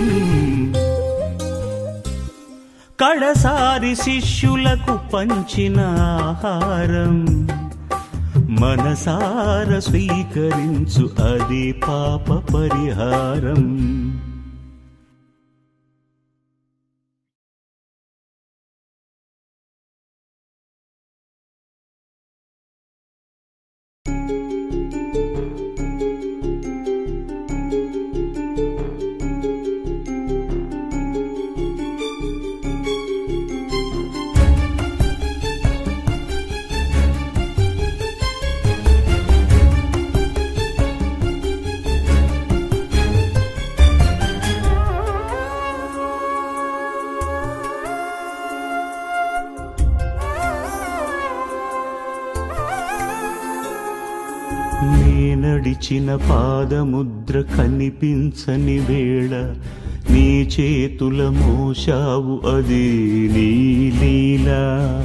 కడసారి శిష్యులకు పంచిన ఆహారం మనసార స్వీకరించు అది పాప పరిహారం నీ నడిచిన పాదముద్ర కనిపించని వేళ నీ చేతుల మోశావు అదే నీ లీలా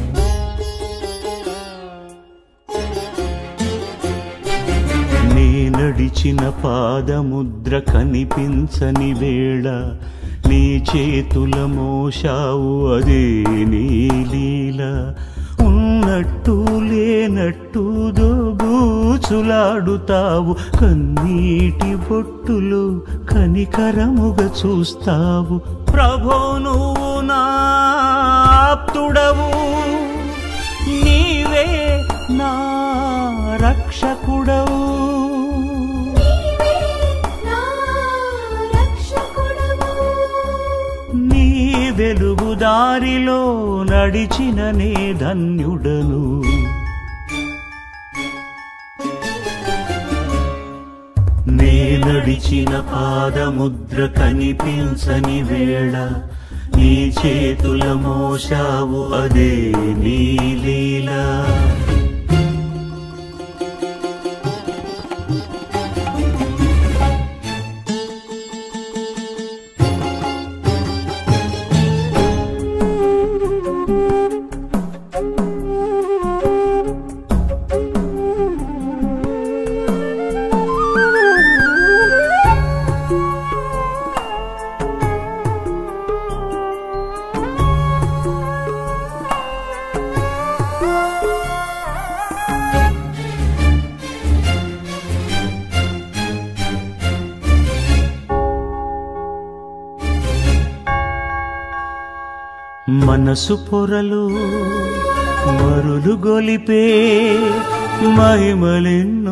నీ నడిచిన పాదముద్ర కనిపించని వేళ నీ చేతుల మోశావు అదే నీ లీల ఉన్నట్టు లేనట్టు దోబూచులాడుతావు కన్నీటి బొట్టులు కనికరముగా చూస్తావు ప్రభో నువ్వు నా ఆప్తుడవు నీవే నా రక్షకుడవు నీవే నా రక్షకుడవు నీ వెలుగు దారిలో నడిచిన నే ధన్యుడను నే నడిచిన పాదముద్ర కనిపించని వేళ నీ చేతుల మోశావు అదే నీ లీలా మనసు పొరలు మరులు గొలిపే మహిమలెన్నో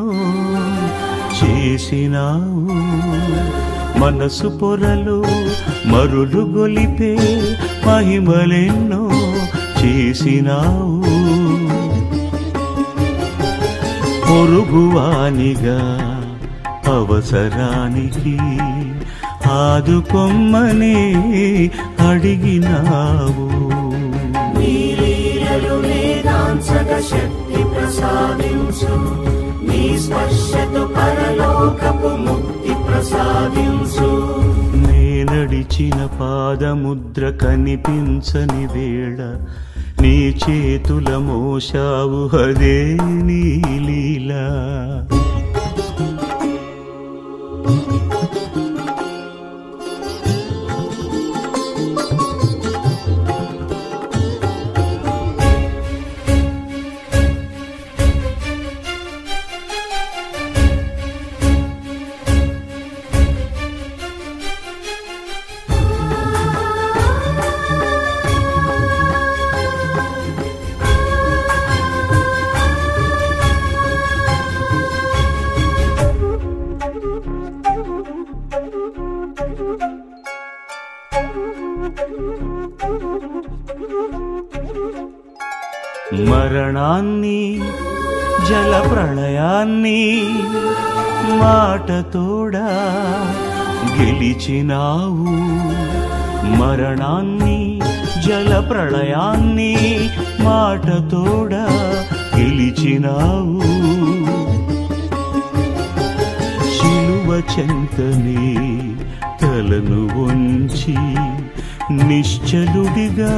చేసినావు మనసు పొరలు మరులు గొలిపే మహిమలెన్నో చేసినావు పొరుగువానిగా అవసరానికి ఆదుకొమ్మని అడిగినావు నీలీలలు వేదాంసగ శక్తి ప్రసాదించు నీ స్పర్శతో పరలోకపు ముక్తి ప్రసాదించు నే నడిచిన పాదముద్ర కనిపించని వేళ నీ చేతుల మోశావు హదే నీ లీలా మరణాన్ని జల ప్రళయాన్ని మాటతోడా గెలిచినావు మరణాన్ని జల ప్రళయాన్ని మాటతోడా గెలిచినావు శిలువ చెంతని తలను వంచి నిశ్చలుడిగా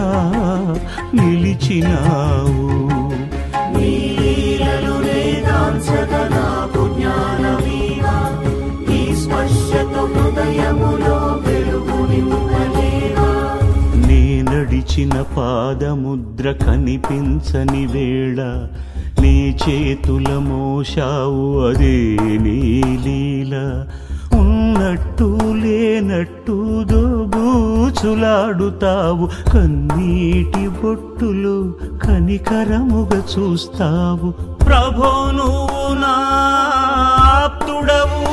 నిలిచినావు నీలీలలు వేదాంసగ నాకు జ్ఞానమీవా నీ స్పర్శతో హృదయములో వెలుగు నింపలేవా నీ నడిచిన పాదముద్ర కనిపించని వేళ నీ చేతుల మోశావు అదే నీ లీల ఉన్నట్టు లేనట్టు దోబూచులాడుతావు కన్నీటి బొట్టులు కనికరముగా చూస్తావు ప్రభో నువ్వు నా ఆప్తుడవు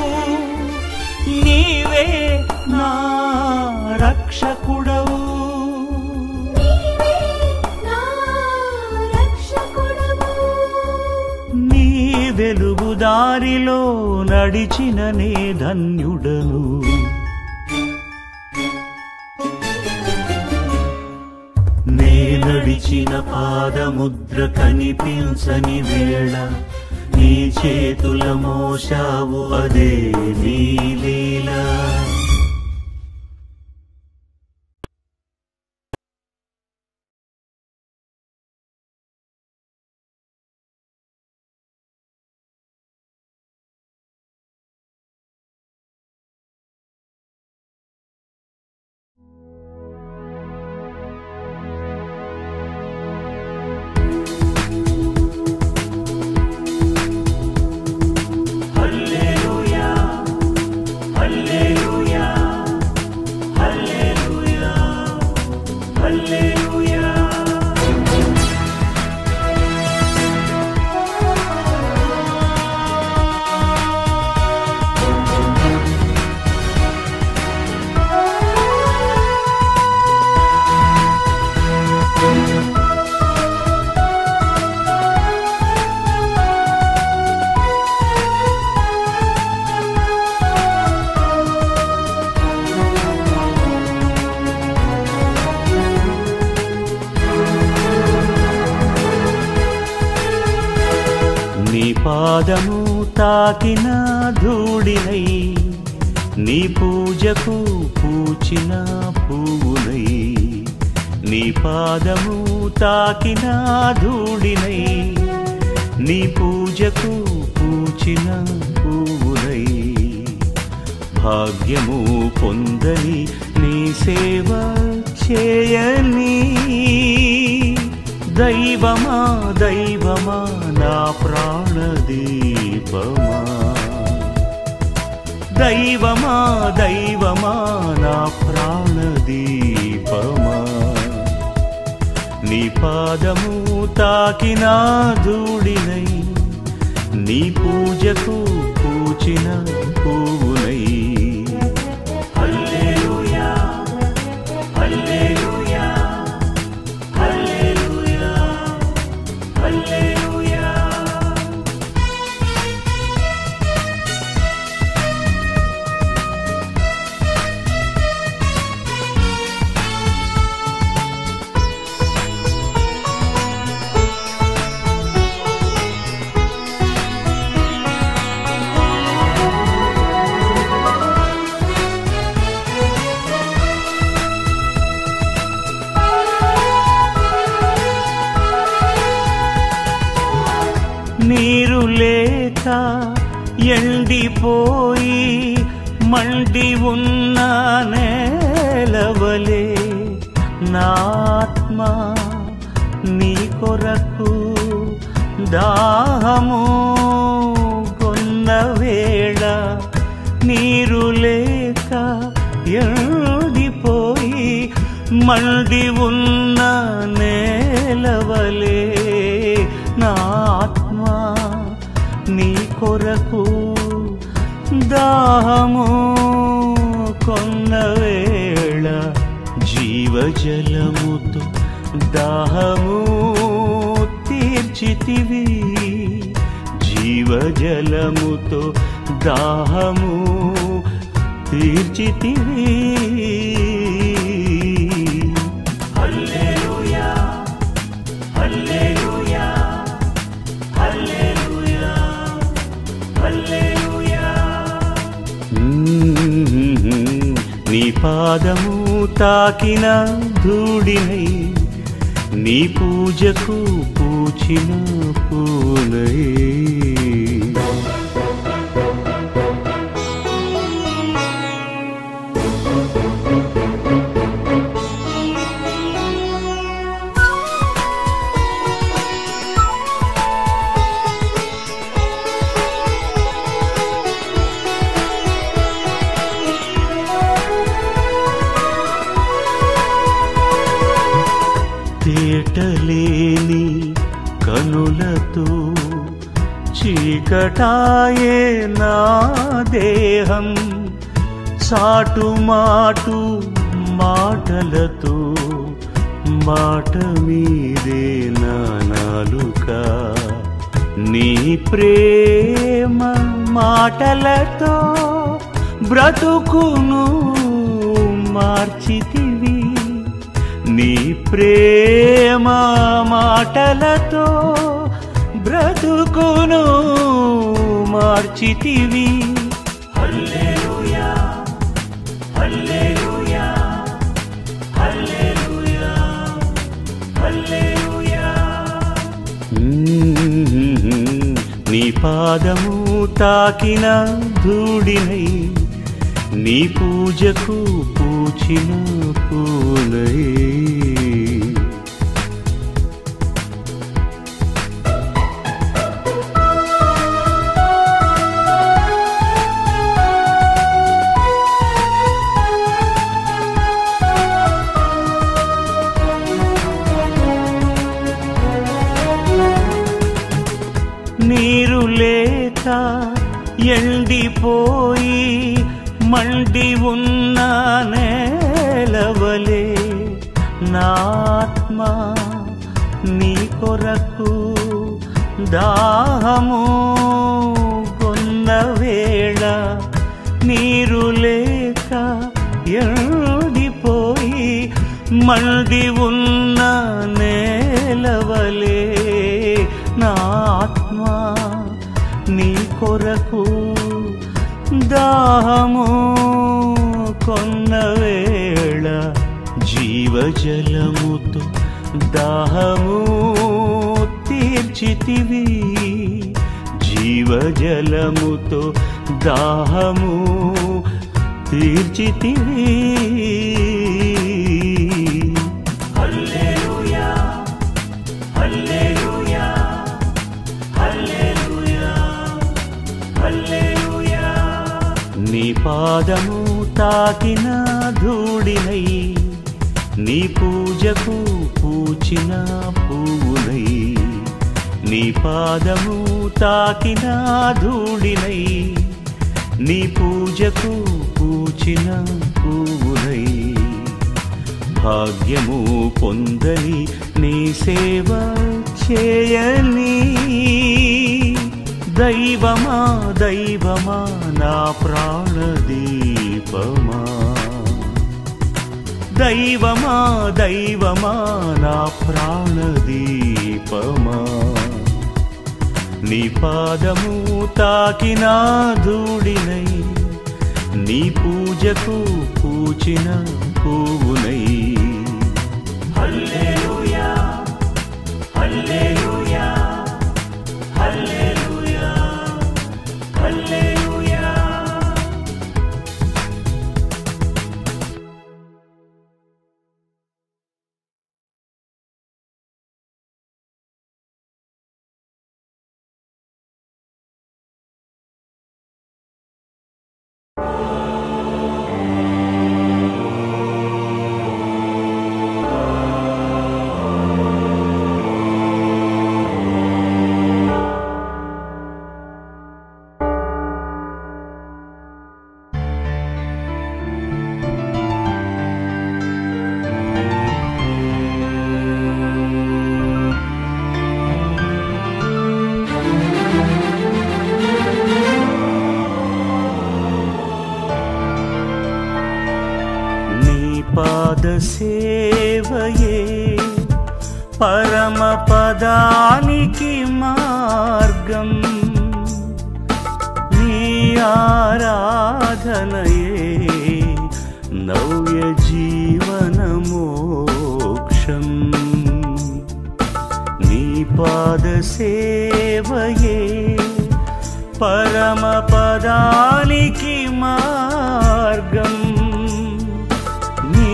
నీవే నా రక్షకుడవు నీవే నా రక్షకుడవు నీ వెలుగు దారిలో నడిచిన నే ధన్యుడను నే నడిచిన పాదముద్ర కనిపించని వేళ నీ చేతుల మోసావు అదే నీ లీలా హల్లెలూయా హల్లెలూయా హల్లెలూయా హల్లెలూయా నీ పాదము తాకిన ధూళినై నీ పూజకు పూచిన పువ్వునై నీ పాదము తాకిన ధూళినై నీ పూజకు పూచిన పువ్వునై భాగ్యము పొందని నీ సేవ చేయని దైవమా దైవమా నా ప్రాణదీపమా దైవమా దైవమా నా ప్రాణదీపమా నీ పాదము తాకిన ధూళినై నీ పూజకు పూచిన పువ్వునై హల్లెలూయా హల్లెలూయా హల్లెలూయా హల్లెలూయా నీరు లేక ఎండిపోయి మండి ఉన్న నేలవలే నాత్మ నీ కొరకు దాహము కొన్న వేళ నీరు లేక ఎండిపోయి మండి ఉన్న నేలవలే నా ఆత్మ నీ కొరకు దాహము కొన్న వేళ జీవజలముతో దాహము తీర్చితివి జీవజలముతో దాహము తీర్చితివి హల్లెలూయా హల్లెలూయా హల్లెలూయా హల్లెలూయా నీ పాదము తాకిన ధూళినై నీ పూజకు పూచిన పూనై తేటలేని కనులతో చీకటాయే నా దేహం చాటు మాటు మాటలతో మాట మీదే నా నాలుక నీ ప్రేమ మాటలతో బ్రతుకును మార్చితివి నీ ప్రేమ మాటలతో బ్రతుకును మార్చితివి హల్లెలూయా హల్లెలూయా హల్లెలూయా హల్లెలూయా మ్మ్. నీ పాదము తాకిన ధూళినై నీ పూజకు పూచిన పూలై నీరు లేక ఎండిపోయి మండి ఉన్న నేలవలే నాత్మ నీ కొరకు దాహము కొన్న వేళ నీరు లేక ఎండిపోయి మండి ఉన్న నేలవలే నా ఆత్మ నీ కొరకు దాహము కొన్న వేళ జీవజలముతో దాహము తీర్చితివి జీవజలముతో దాహము తీర్చితివి హల్లెలూయా హల్లెలూయా హల్లెలూయా హల్లెలూయా నీ పాదము తాకిన ధూళినై నీ పూజకు పూచిన పువ్వునై నీ పాదము తాకిన ధూళినై నీ పూజకు పూచిన పువ్వునై భాగ్యము పొందని నీ సేవ చేయని దైవమా దైవమా నా ప్రాణదీపమా దైవమా దైవమా నా ప్రాణదీపమా నీ పాదము తాకిన ధూళినై నీ పూజకు పూచిన పువ్వునై హల్లెలూయా హల్లెలూయా హల్లెలూయా హల్లెలూయా నీ పాద సేవయే పరమ పదానికి మార్గం నీ ఆరాధనయే నవ్య జీవన మోక్షం నీ పాద సేవయే పరమ పదానికి మార్గం నీ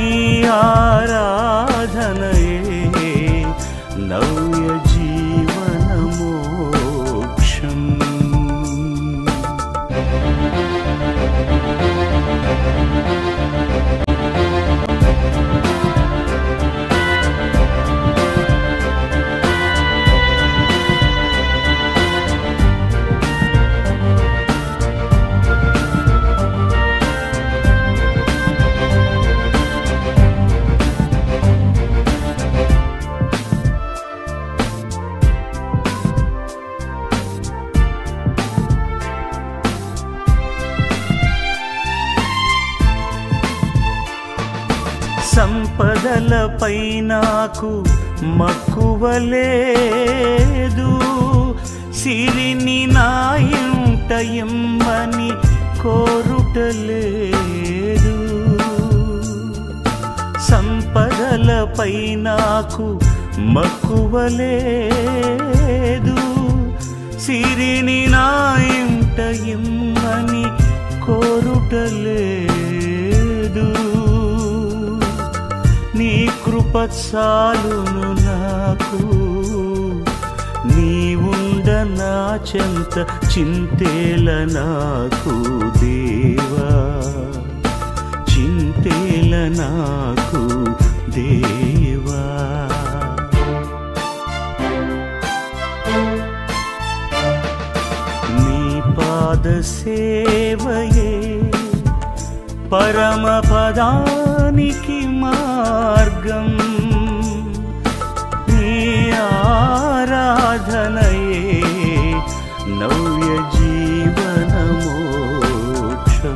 ఆరాధనయే నవ్య జీవన మోక్షం సంపదలపై నాకు మక్కువ లేదు సిరిని నా ఇంట ఇమ్మని కోరుటలేదు సంపదలపై నాకు మక్కువలేదు సిరిని నా ఇంట ఇమ్మని కోరుటలేదు నీ కృప చాలును నాకు నీ ఉండ నా చెంత చింతేల నాకు దేవా చింతేల నాకు దేవా నీ పాద సేవయే పరమ పదానికి మార్గం నీ ఆరాధనయే నవ్య జీవన మోక్షం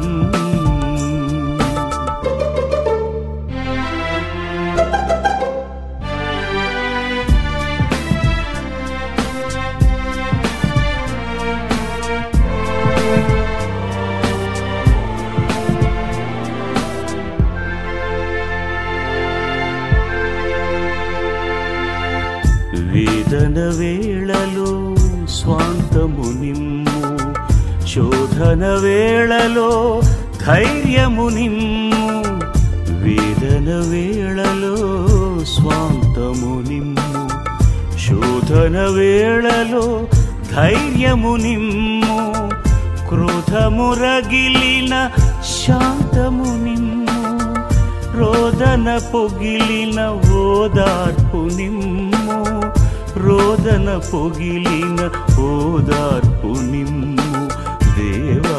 వేదన వేళలో స్వాంతము నిమ్ము శోధన వేళలో ధైర్యము నిమ్ము వేదన వేళలో స్వాంతము నిమ్ము శోధన వేళలో ధైర్యము నిమ్ము క్రోధము రగిలిన శాంతము నిమ్ము రోదన పొగిలిన ఓదార్పు నిమ్ము రోదన పొగిలిన ఓదార్పు నిమ్ము దేవా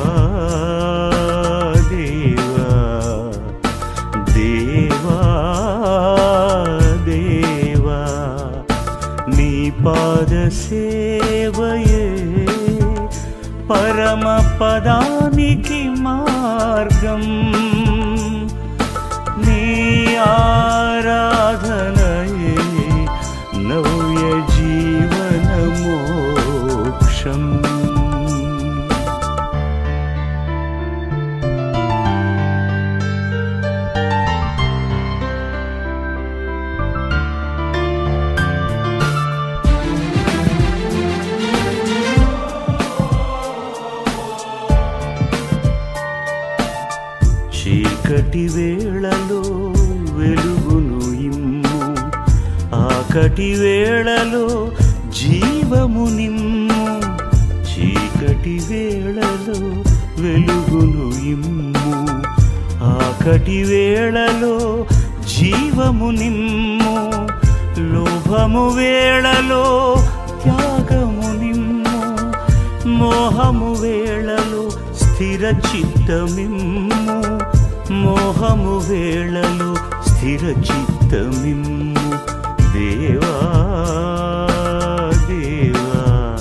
దేవా దేవా దేవా నీ పాద సేవయే పరమ పదానికి మార్గం నీ ఆరాధనయే నవ్య జీవన మోక్షం చీకటి వేళలో వెలుగును ఇమ్ము ఆకటి వేళలో జీవము నిమ్ము చీకటి వేళలో వెలుగును ఇమ్ము ఆకటి వేళలో జీవము నిమ్ము లోభము వేళలో త్యాగము నిమ్ము మోహము వేళలో స్థిర చిత్తమిమ్ము మోహము వేళలో స్థిర చిత్తమిమ్ము దేవా దేవా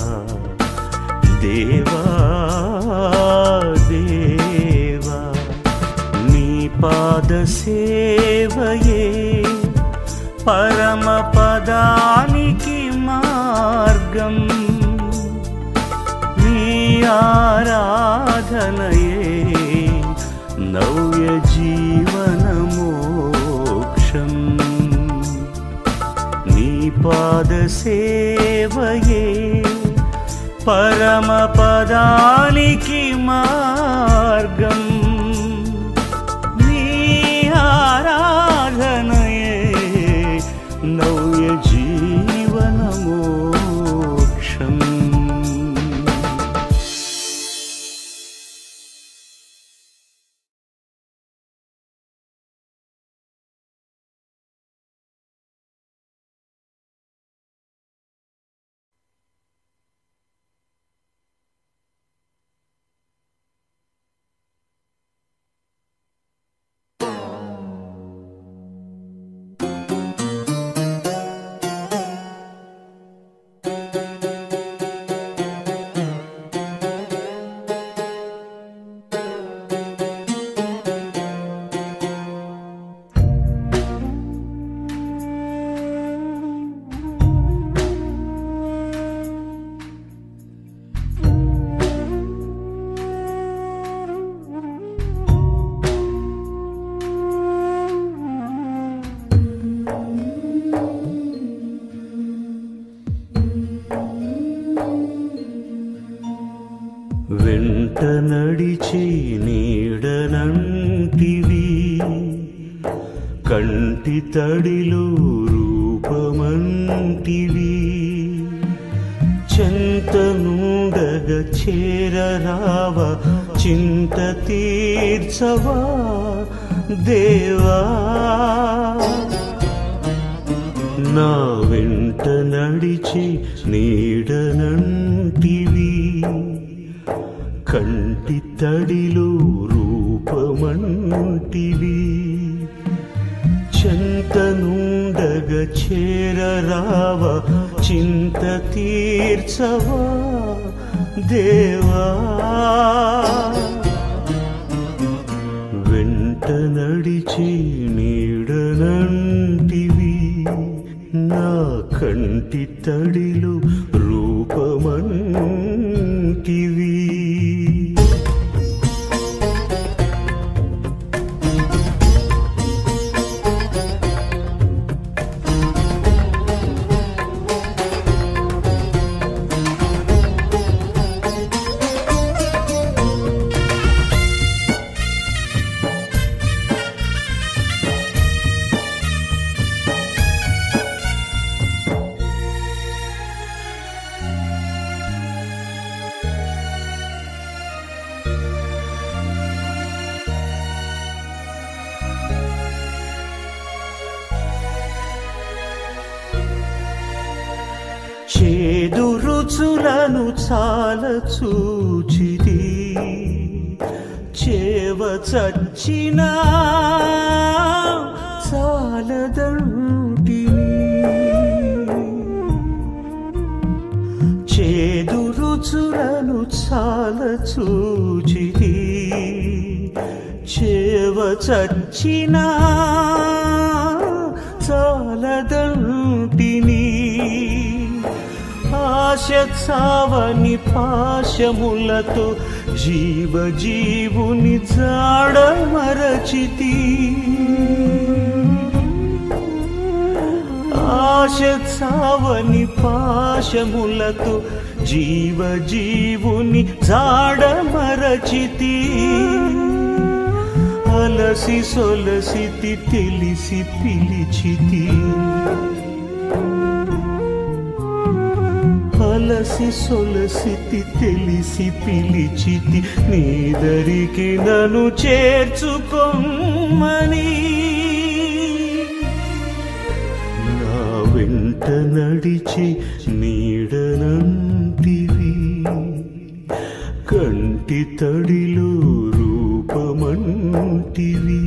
దేవా దేవా నీ పాద సేవయే పరమ పదానికి మార్గం నీ ఆరాధనయే నవ్య జీవన మోక్షం నీ పాద సేవయే పరమ పదానికి మార్గం నీ ఆరాధనయే నవ్య జీవన మోక్షం వెంట నడిచి నీడనంటివి కంటి తడిలో రూపమంటివి చెంత నుండగ చేరరావ చింత తీర్చవా దేవా నా వెంట నడిచి నీడనంటివి కంటి తడిలో రూపమంటివి చెంత నుండగ చేరరావ చింత తీర్చవా దేవా వెంట నడిచి నీడనంటివి నా కంటి తడిలు రూపమంటివి చేదు రుచులను చాల చూచిది చేవ చచ్చినా చాలదంటిని చేదు రుచులను చాల చూచిది చేవ చచ్చినా చాలదంటిని ఆశ చావని పాశములతో జీవ జీవుని జాడ మరచితి ఆశ చావని పాశములతో జీవ జీవుని జాడ మరచితి అలసి సొలసితి తెలిసి పిలిచితి అలసి సొలసితి తెలిసి పిలిచితి నీదరికి నన్ను చేర్చుకొమ్మని నా వెంట నడిచి నీడనంటివి కంటి తడిలో రూపమంటివి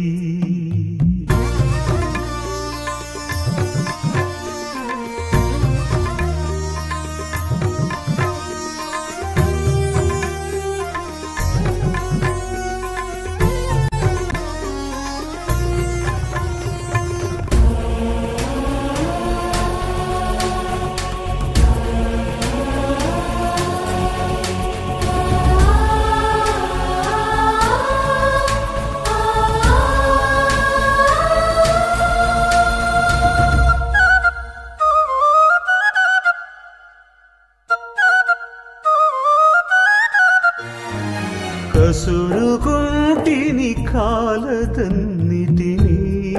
కసురుకుంటిని కాలదన్నిటిని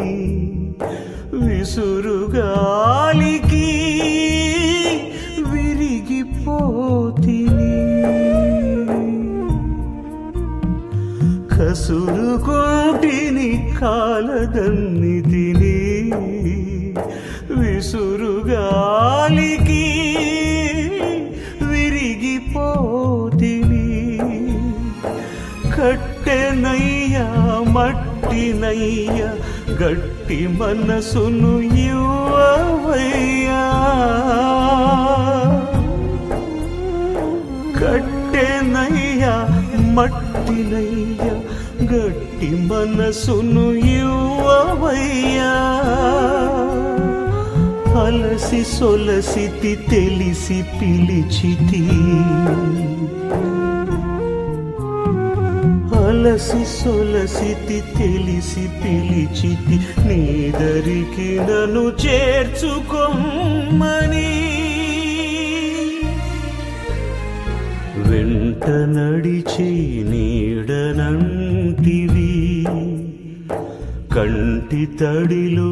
విసురుగాలికి విరిగిపోతిని కసురుకుంటిని కాలదన్నిటిని విసురుగాలికి విరిగిపోతిని కట్టెనయ్యా మట్టినయ్యా గట్టి మనసును యువయ్యా కట్టెనయ్యా మట్టినయ్యా గట్టి మనసును యువయ్యా అలసి సొలసితి తెలిసి పిలిచితి అలసి సొలసితి తెలిసి పిలిచితి నీదరికి నన్ను చేర్చుకొమ్మని వెంట నడిచే నీడనంటివి కంటి తడిలో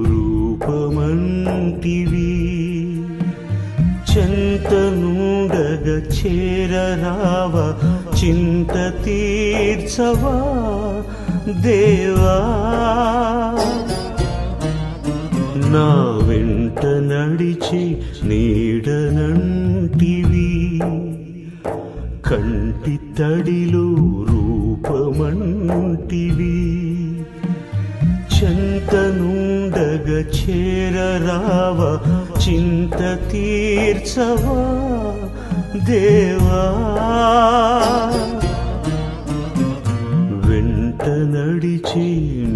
రూపమంటివి చింతనుండగ చేరరావ చింత తీర్చవా దేవా నా వెంట నడిచి నీడనంటివి కంటి తడిలో రూపమంటివి చింతనుండగ చేరరావ చింత తీర్చవా దేవా వెంట నడిచి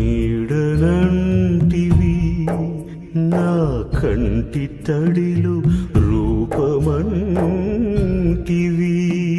నీడనంటివి నా కంటి తడిలు రూపమంటివి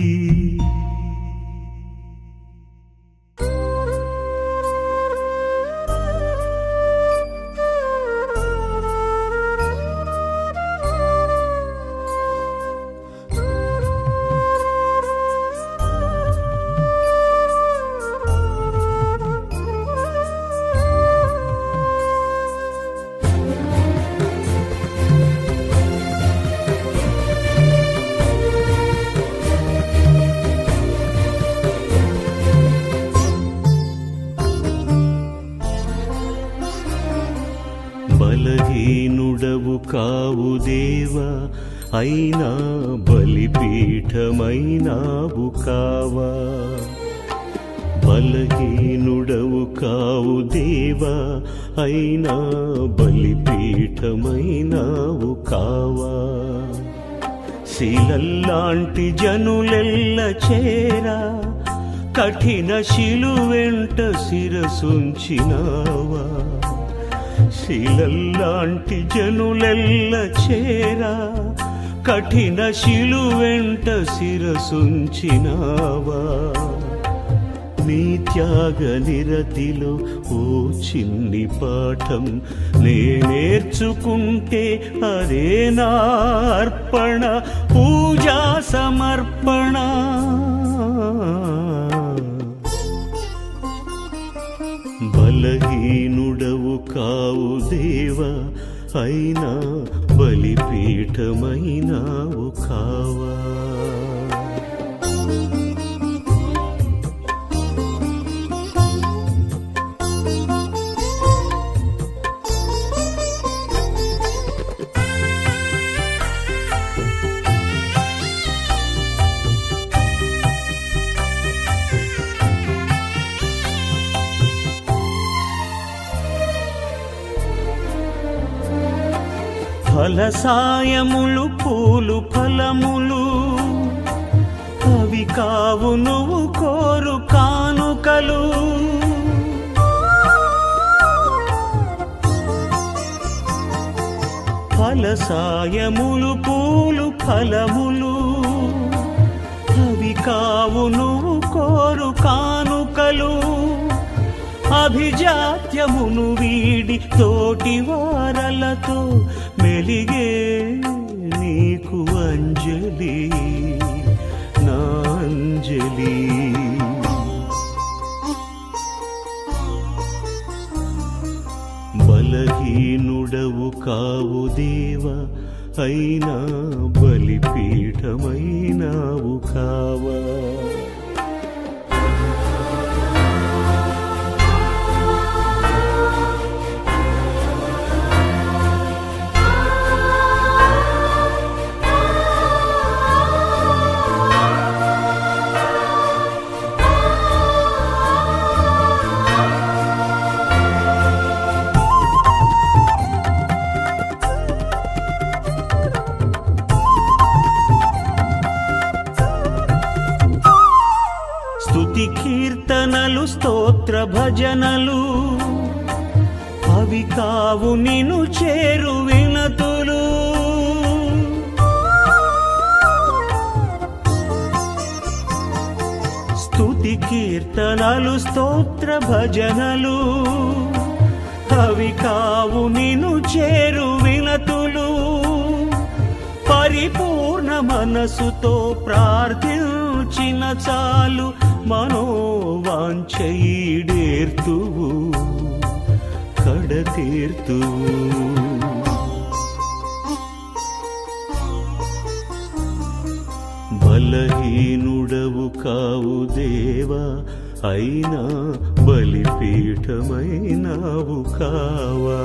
బలహీనుడవు కావు దేవా అయినా బలిపీఠమైనావు కావా బలహీనుడవు కావు దేవా అయినా బలిపీఠమైనావు కావా శిలల్లాంటి జనులెల్ల చేరా కఠిన శిలు వెంట శిరసుంచినావా శిలల్లాంటి జనులెల్ల చేరా కఠిన శిలు వెంట శిరసుంచినావా నీ త్యాగ నిరతిలో ఓ చిన్ని పాఠం నే నేర్చుకుంటే అదే నా అర్పణ పూజా సమర్పణ బలహీనుడవు కావు దేవా అయినా బలిపీఠమైనావు కావా ఫల సాయములు పూలు ఫలములు అవి కావు నువ్వు కోరు కానుకలు ఫల సాయములు పూలు ఫలములు అవి కావు నువ్వు కోరు కానుకలు అభిజాత్యమును వీడి తోటి వారలతో మెలిగే నీకు అంజలి నా అంజలి బలహీనుడవు కావు దేవా అయినా బలిపీఠమైనావు కావా స్తుతి కీర్తనలు స్తోత్ర భజనలు అవి కావు నిను చేరు వినతులు స్తుతి కీర్తనలు స్తోత్ర భజనలు అవి కావు నిను చేరు వినతులు పరిపూర్ణ మనసుతో ప్రార్థించు మార్చిన చాలు మనోవాంఛీడేర్తువు కడతీర్తువు బలహీనుడవు కావు దేవా అయినా బలిపీఠమైనావు కావా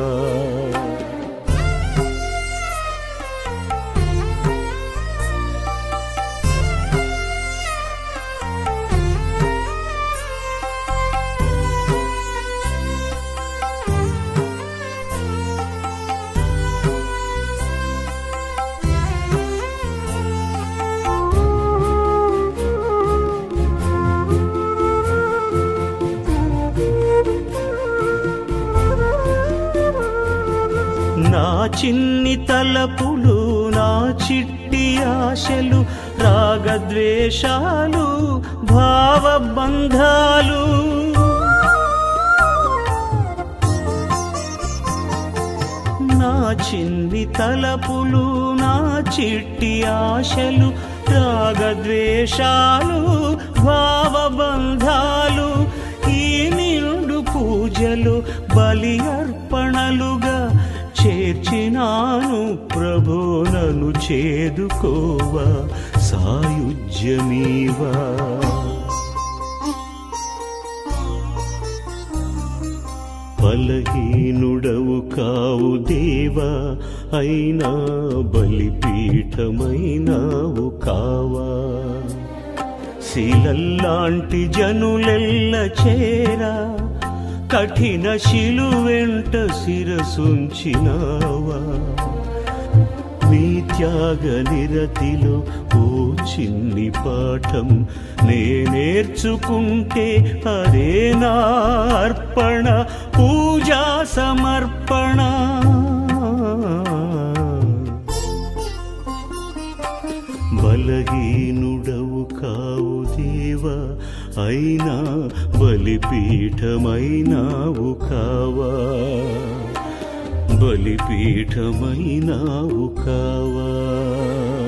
నా చిన్ని తలపులు నా చిట్టి ఆశలు రాగద్వేషాలు భావబంధాలు నా చిన్ని తలపులు నా చిట్టి ఆశలు రాగద్వేషాలు భావబంధాలు ఈ నిండు పూజలు బలి అర్పణలుగా చేర్చినాను ప్రభో నన్ను చేదుకోవా సాయుజ్యమీవా బలహీనుడవు కావు దేవా అయినా బలిపీఠమైనావు కావా శిలల్లాంటి జనులెల్ల చేరా కఠిన శిలు వెంట శిరసుంచినావా నీ త్యాగ నిరతిలో ఓ చిన్ని పాఠం నే నేర్చుకుంటే అదే నా అర్పణ పూజా సమర్పణ బలహీనుడవు కావు దేవా అయినా బలిపీఠమైనావు కావా బలిపీఠమైనావు కావా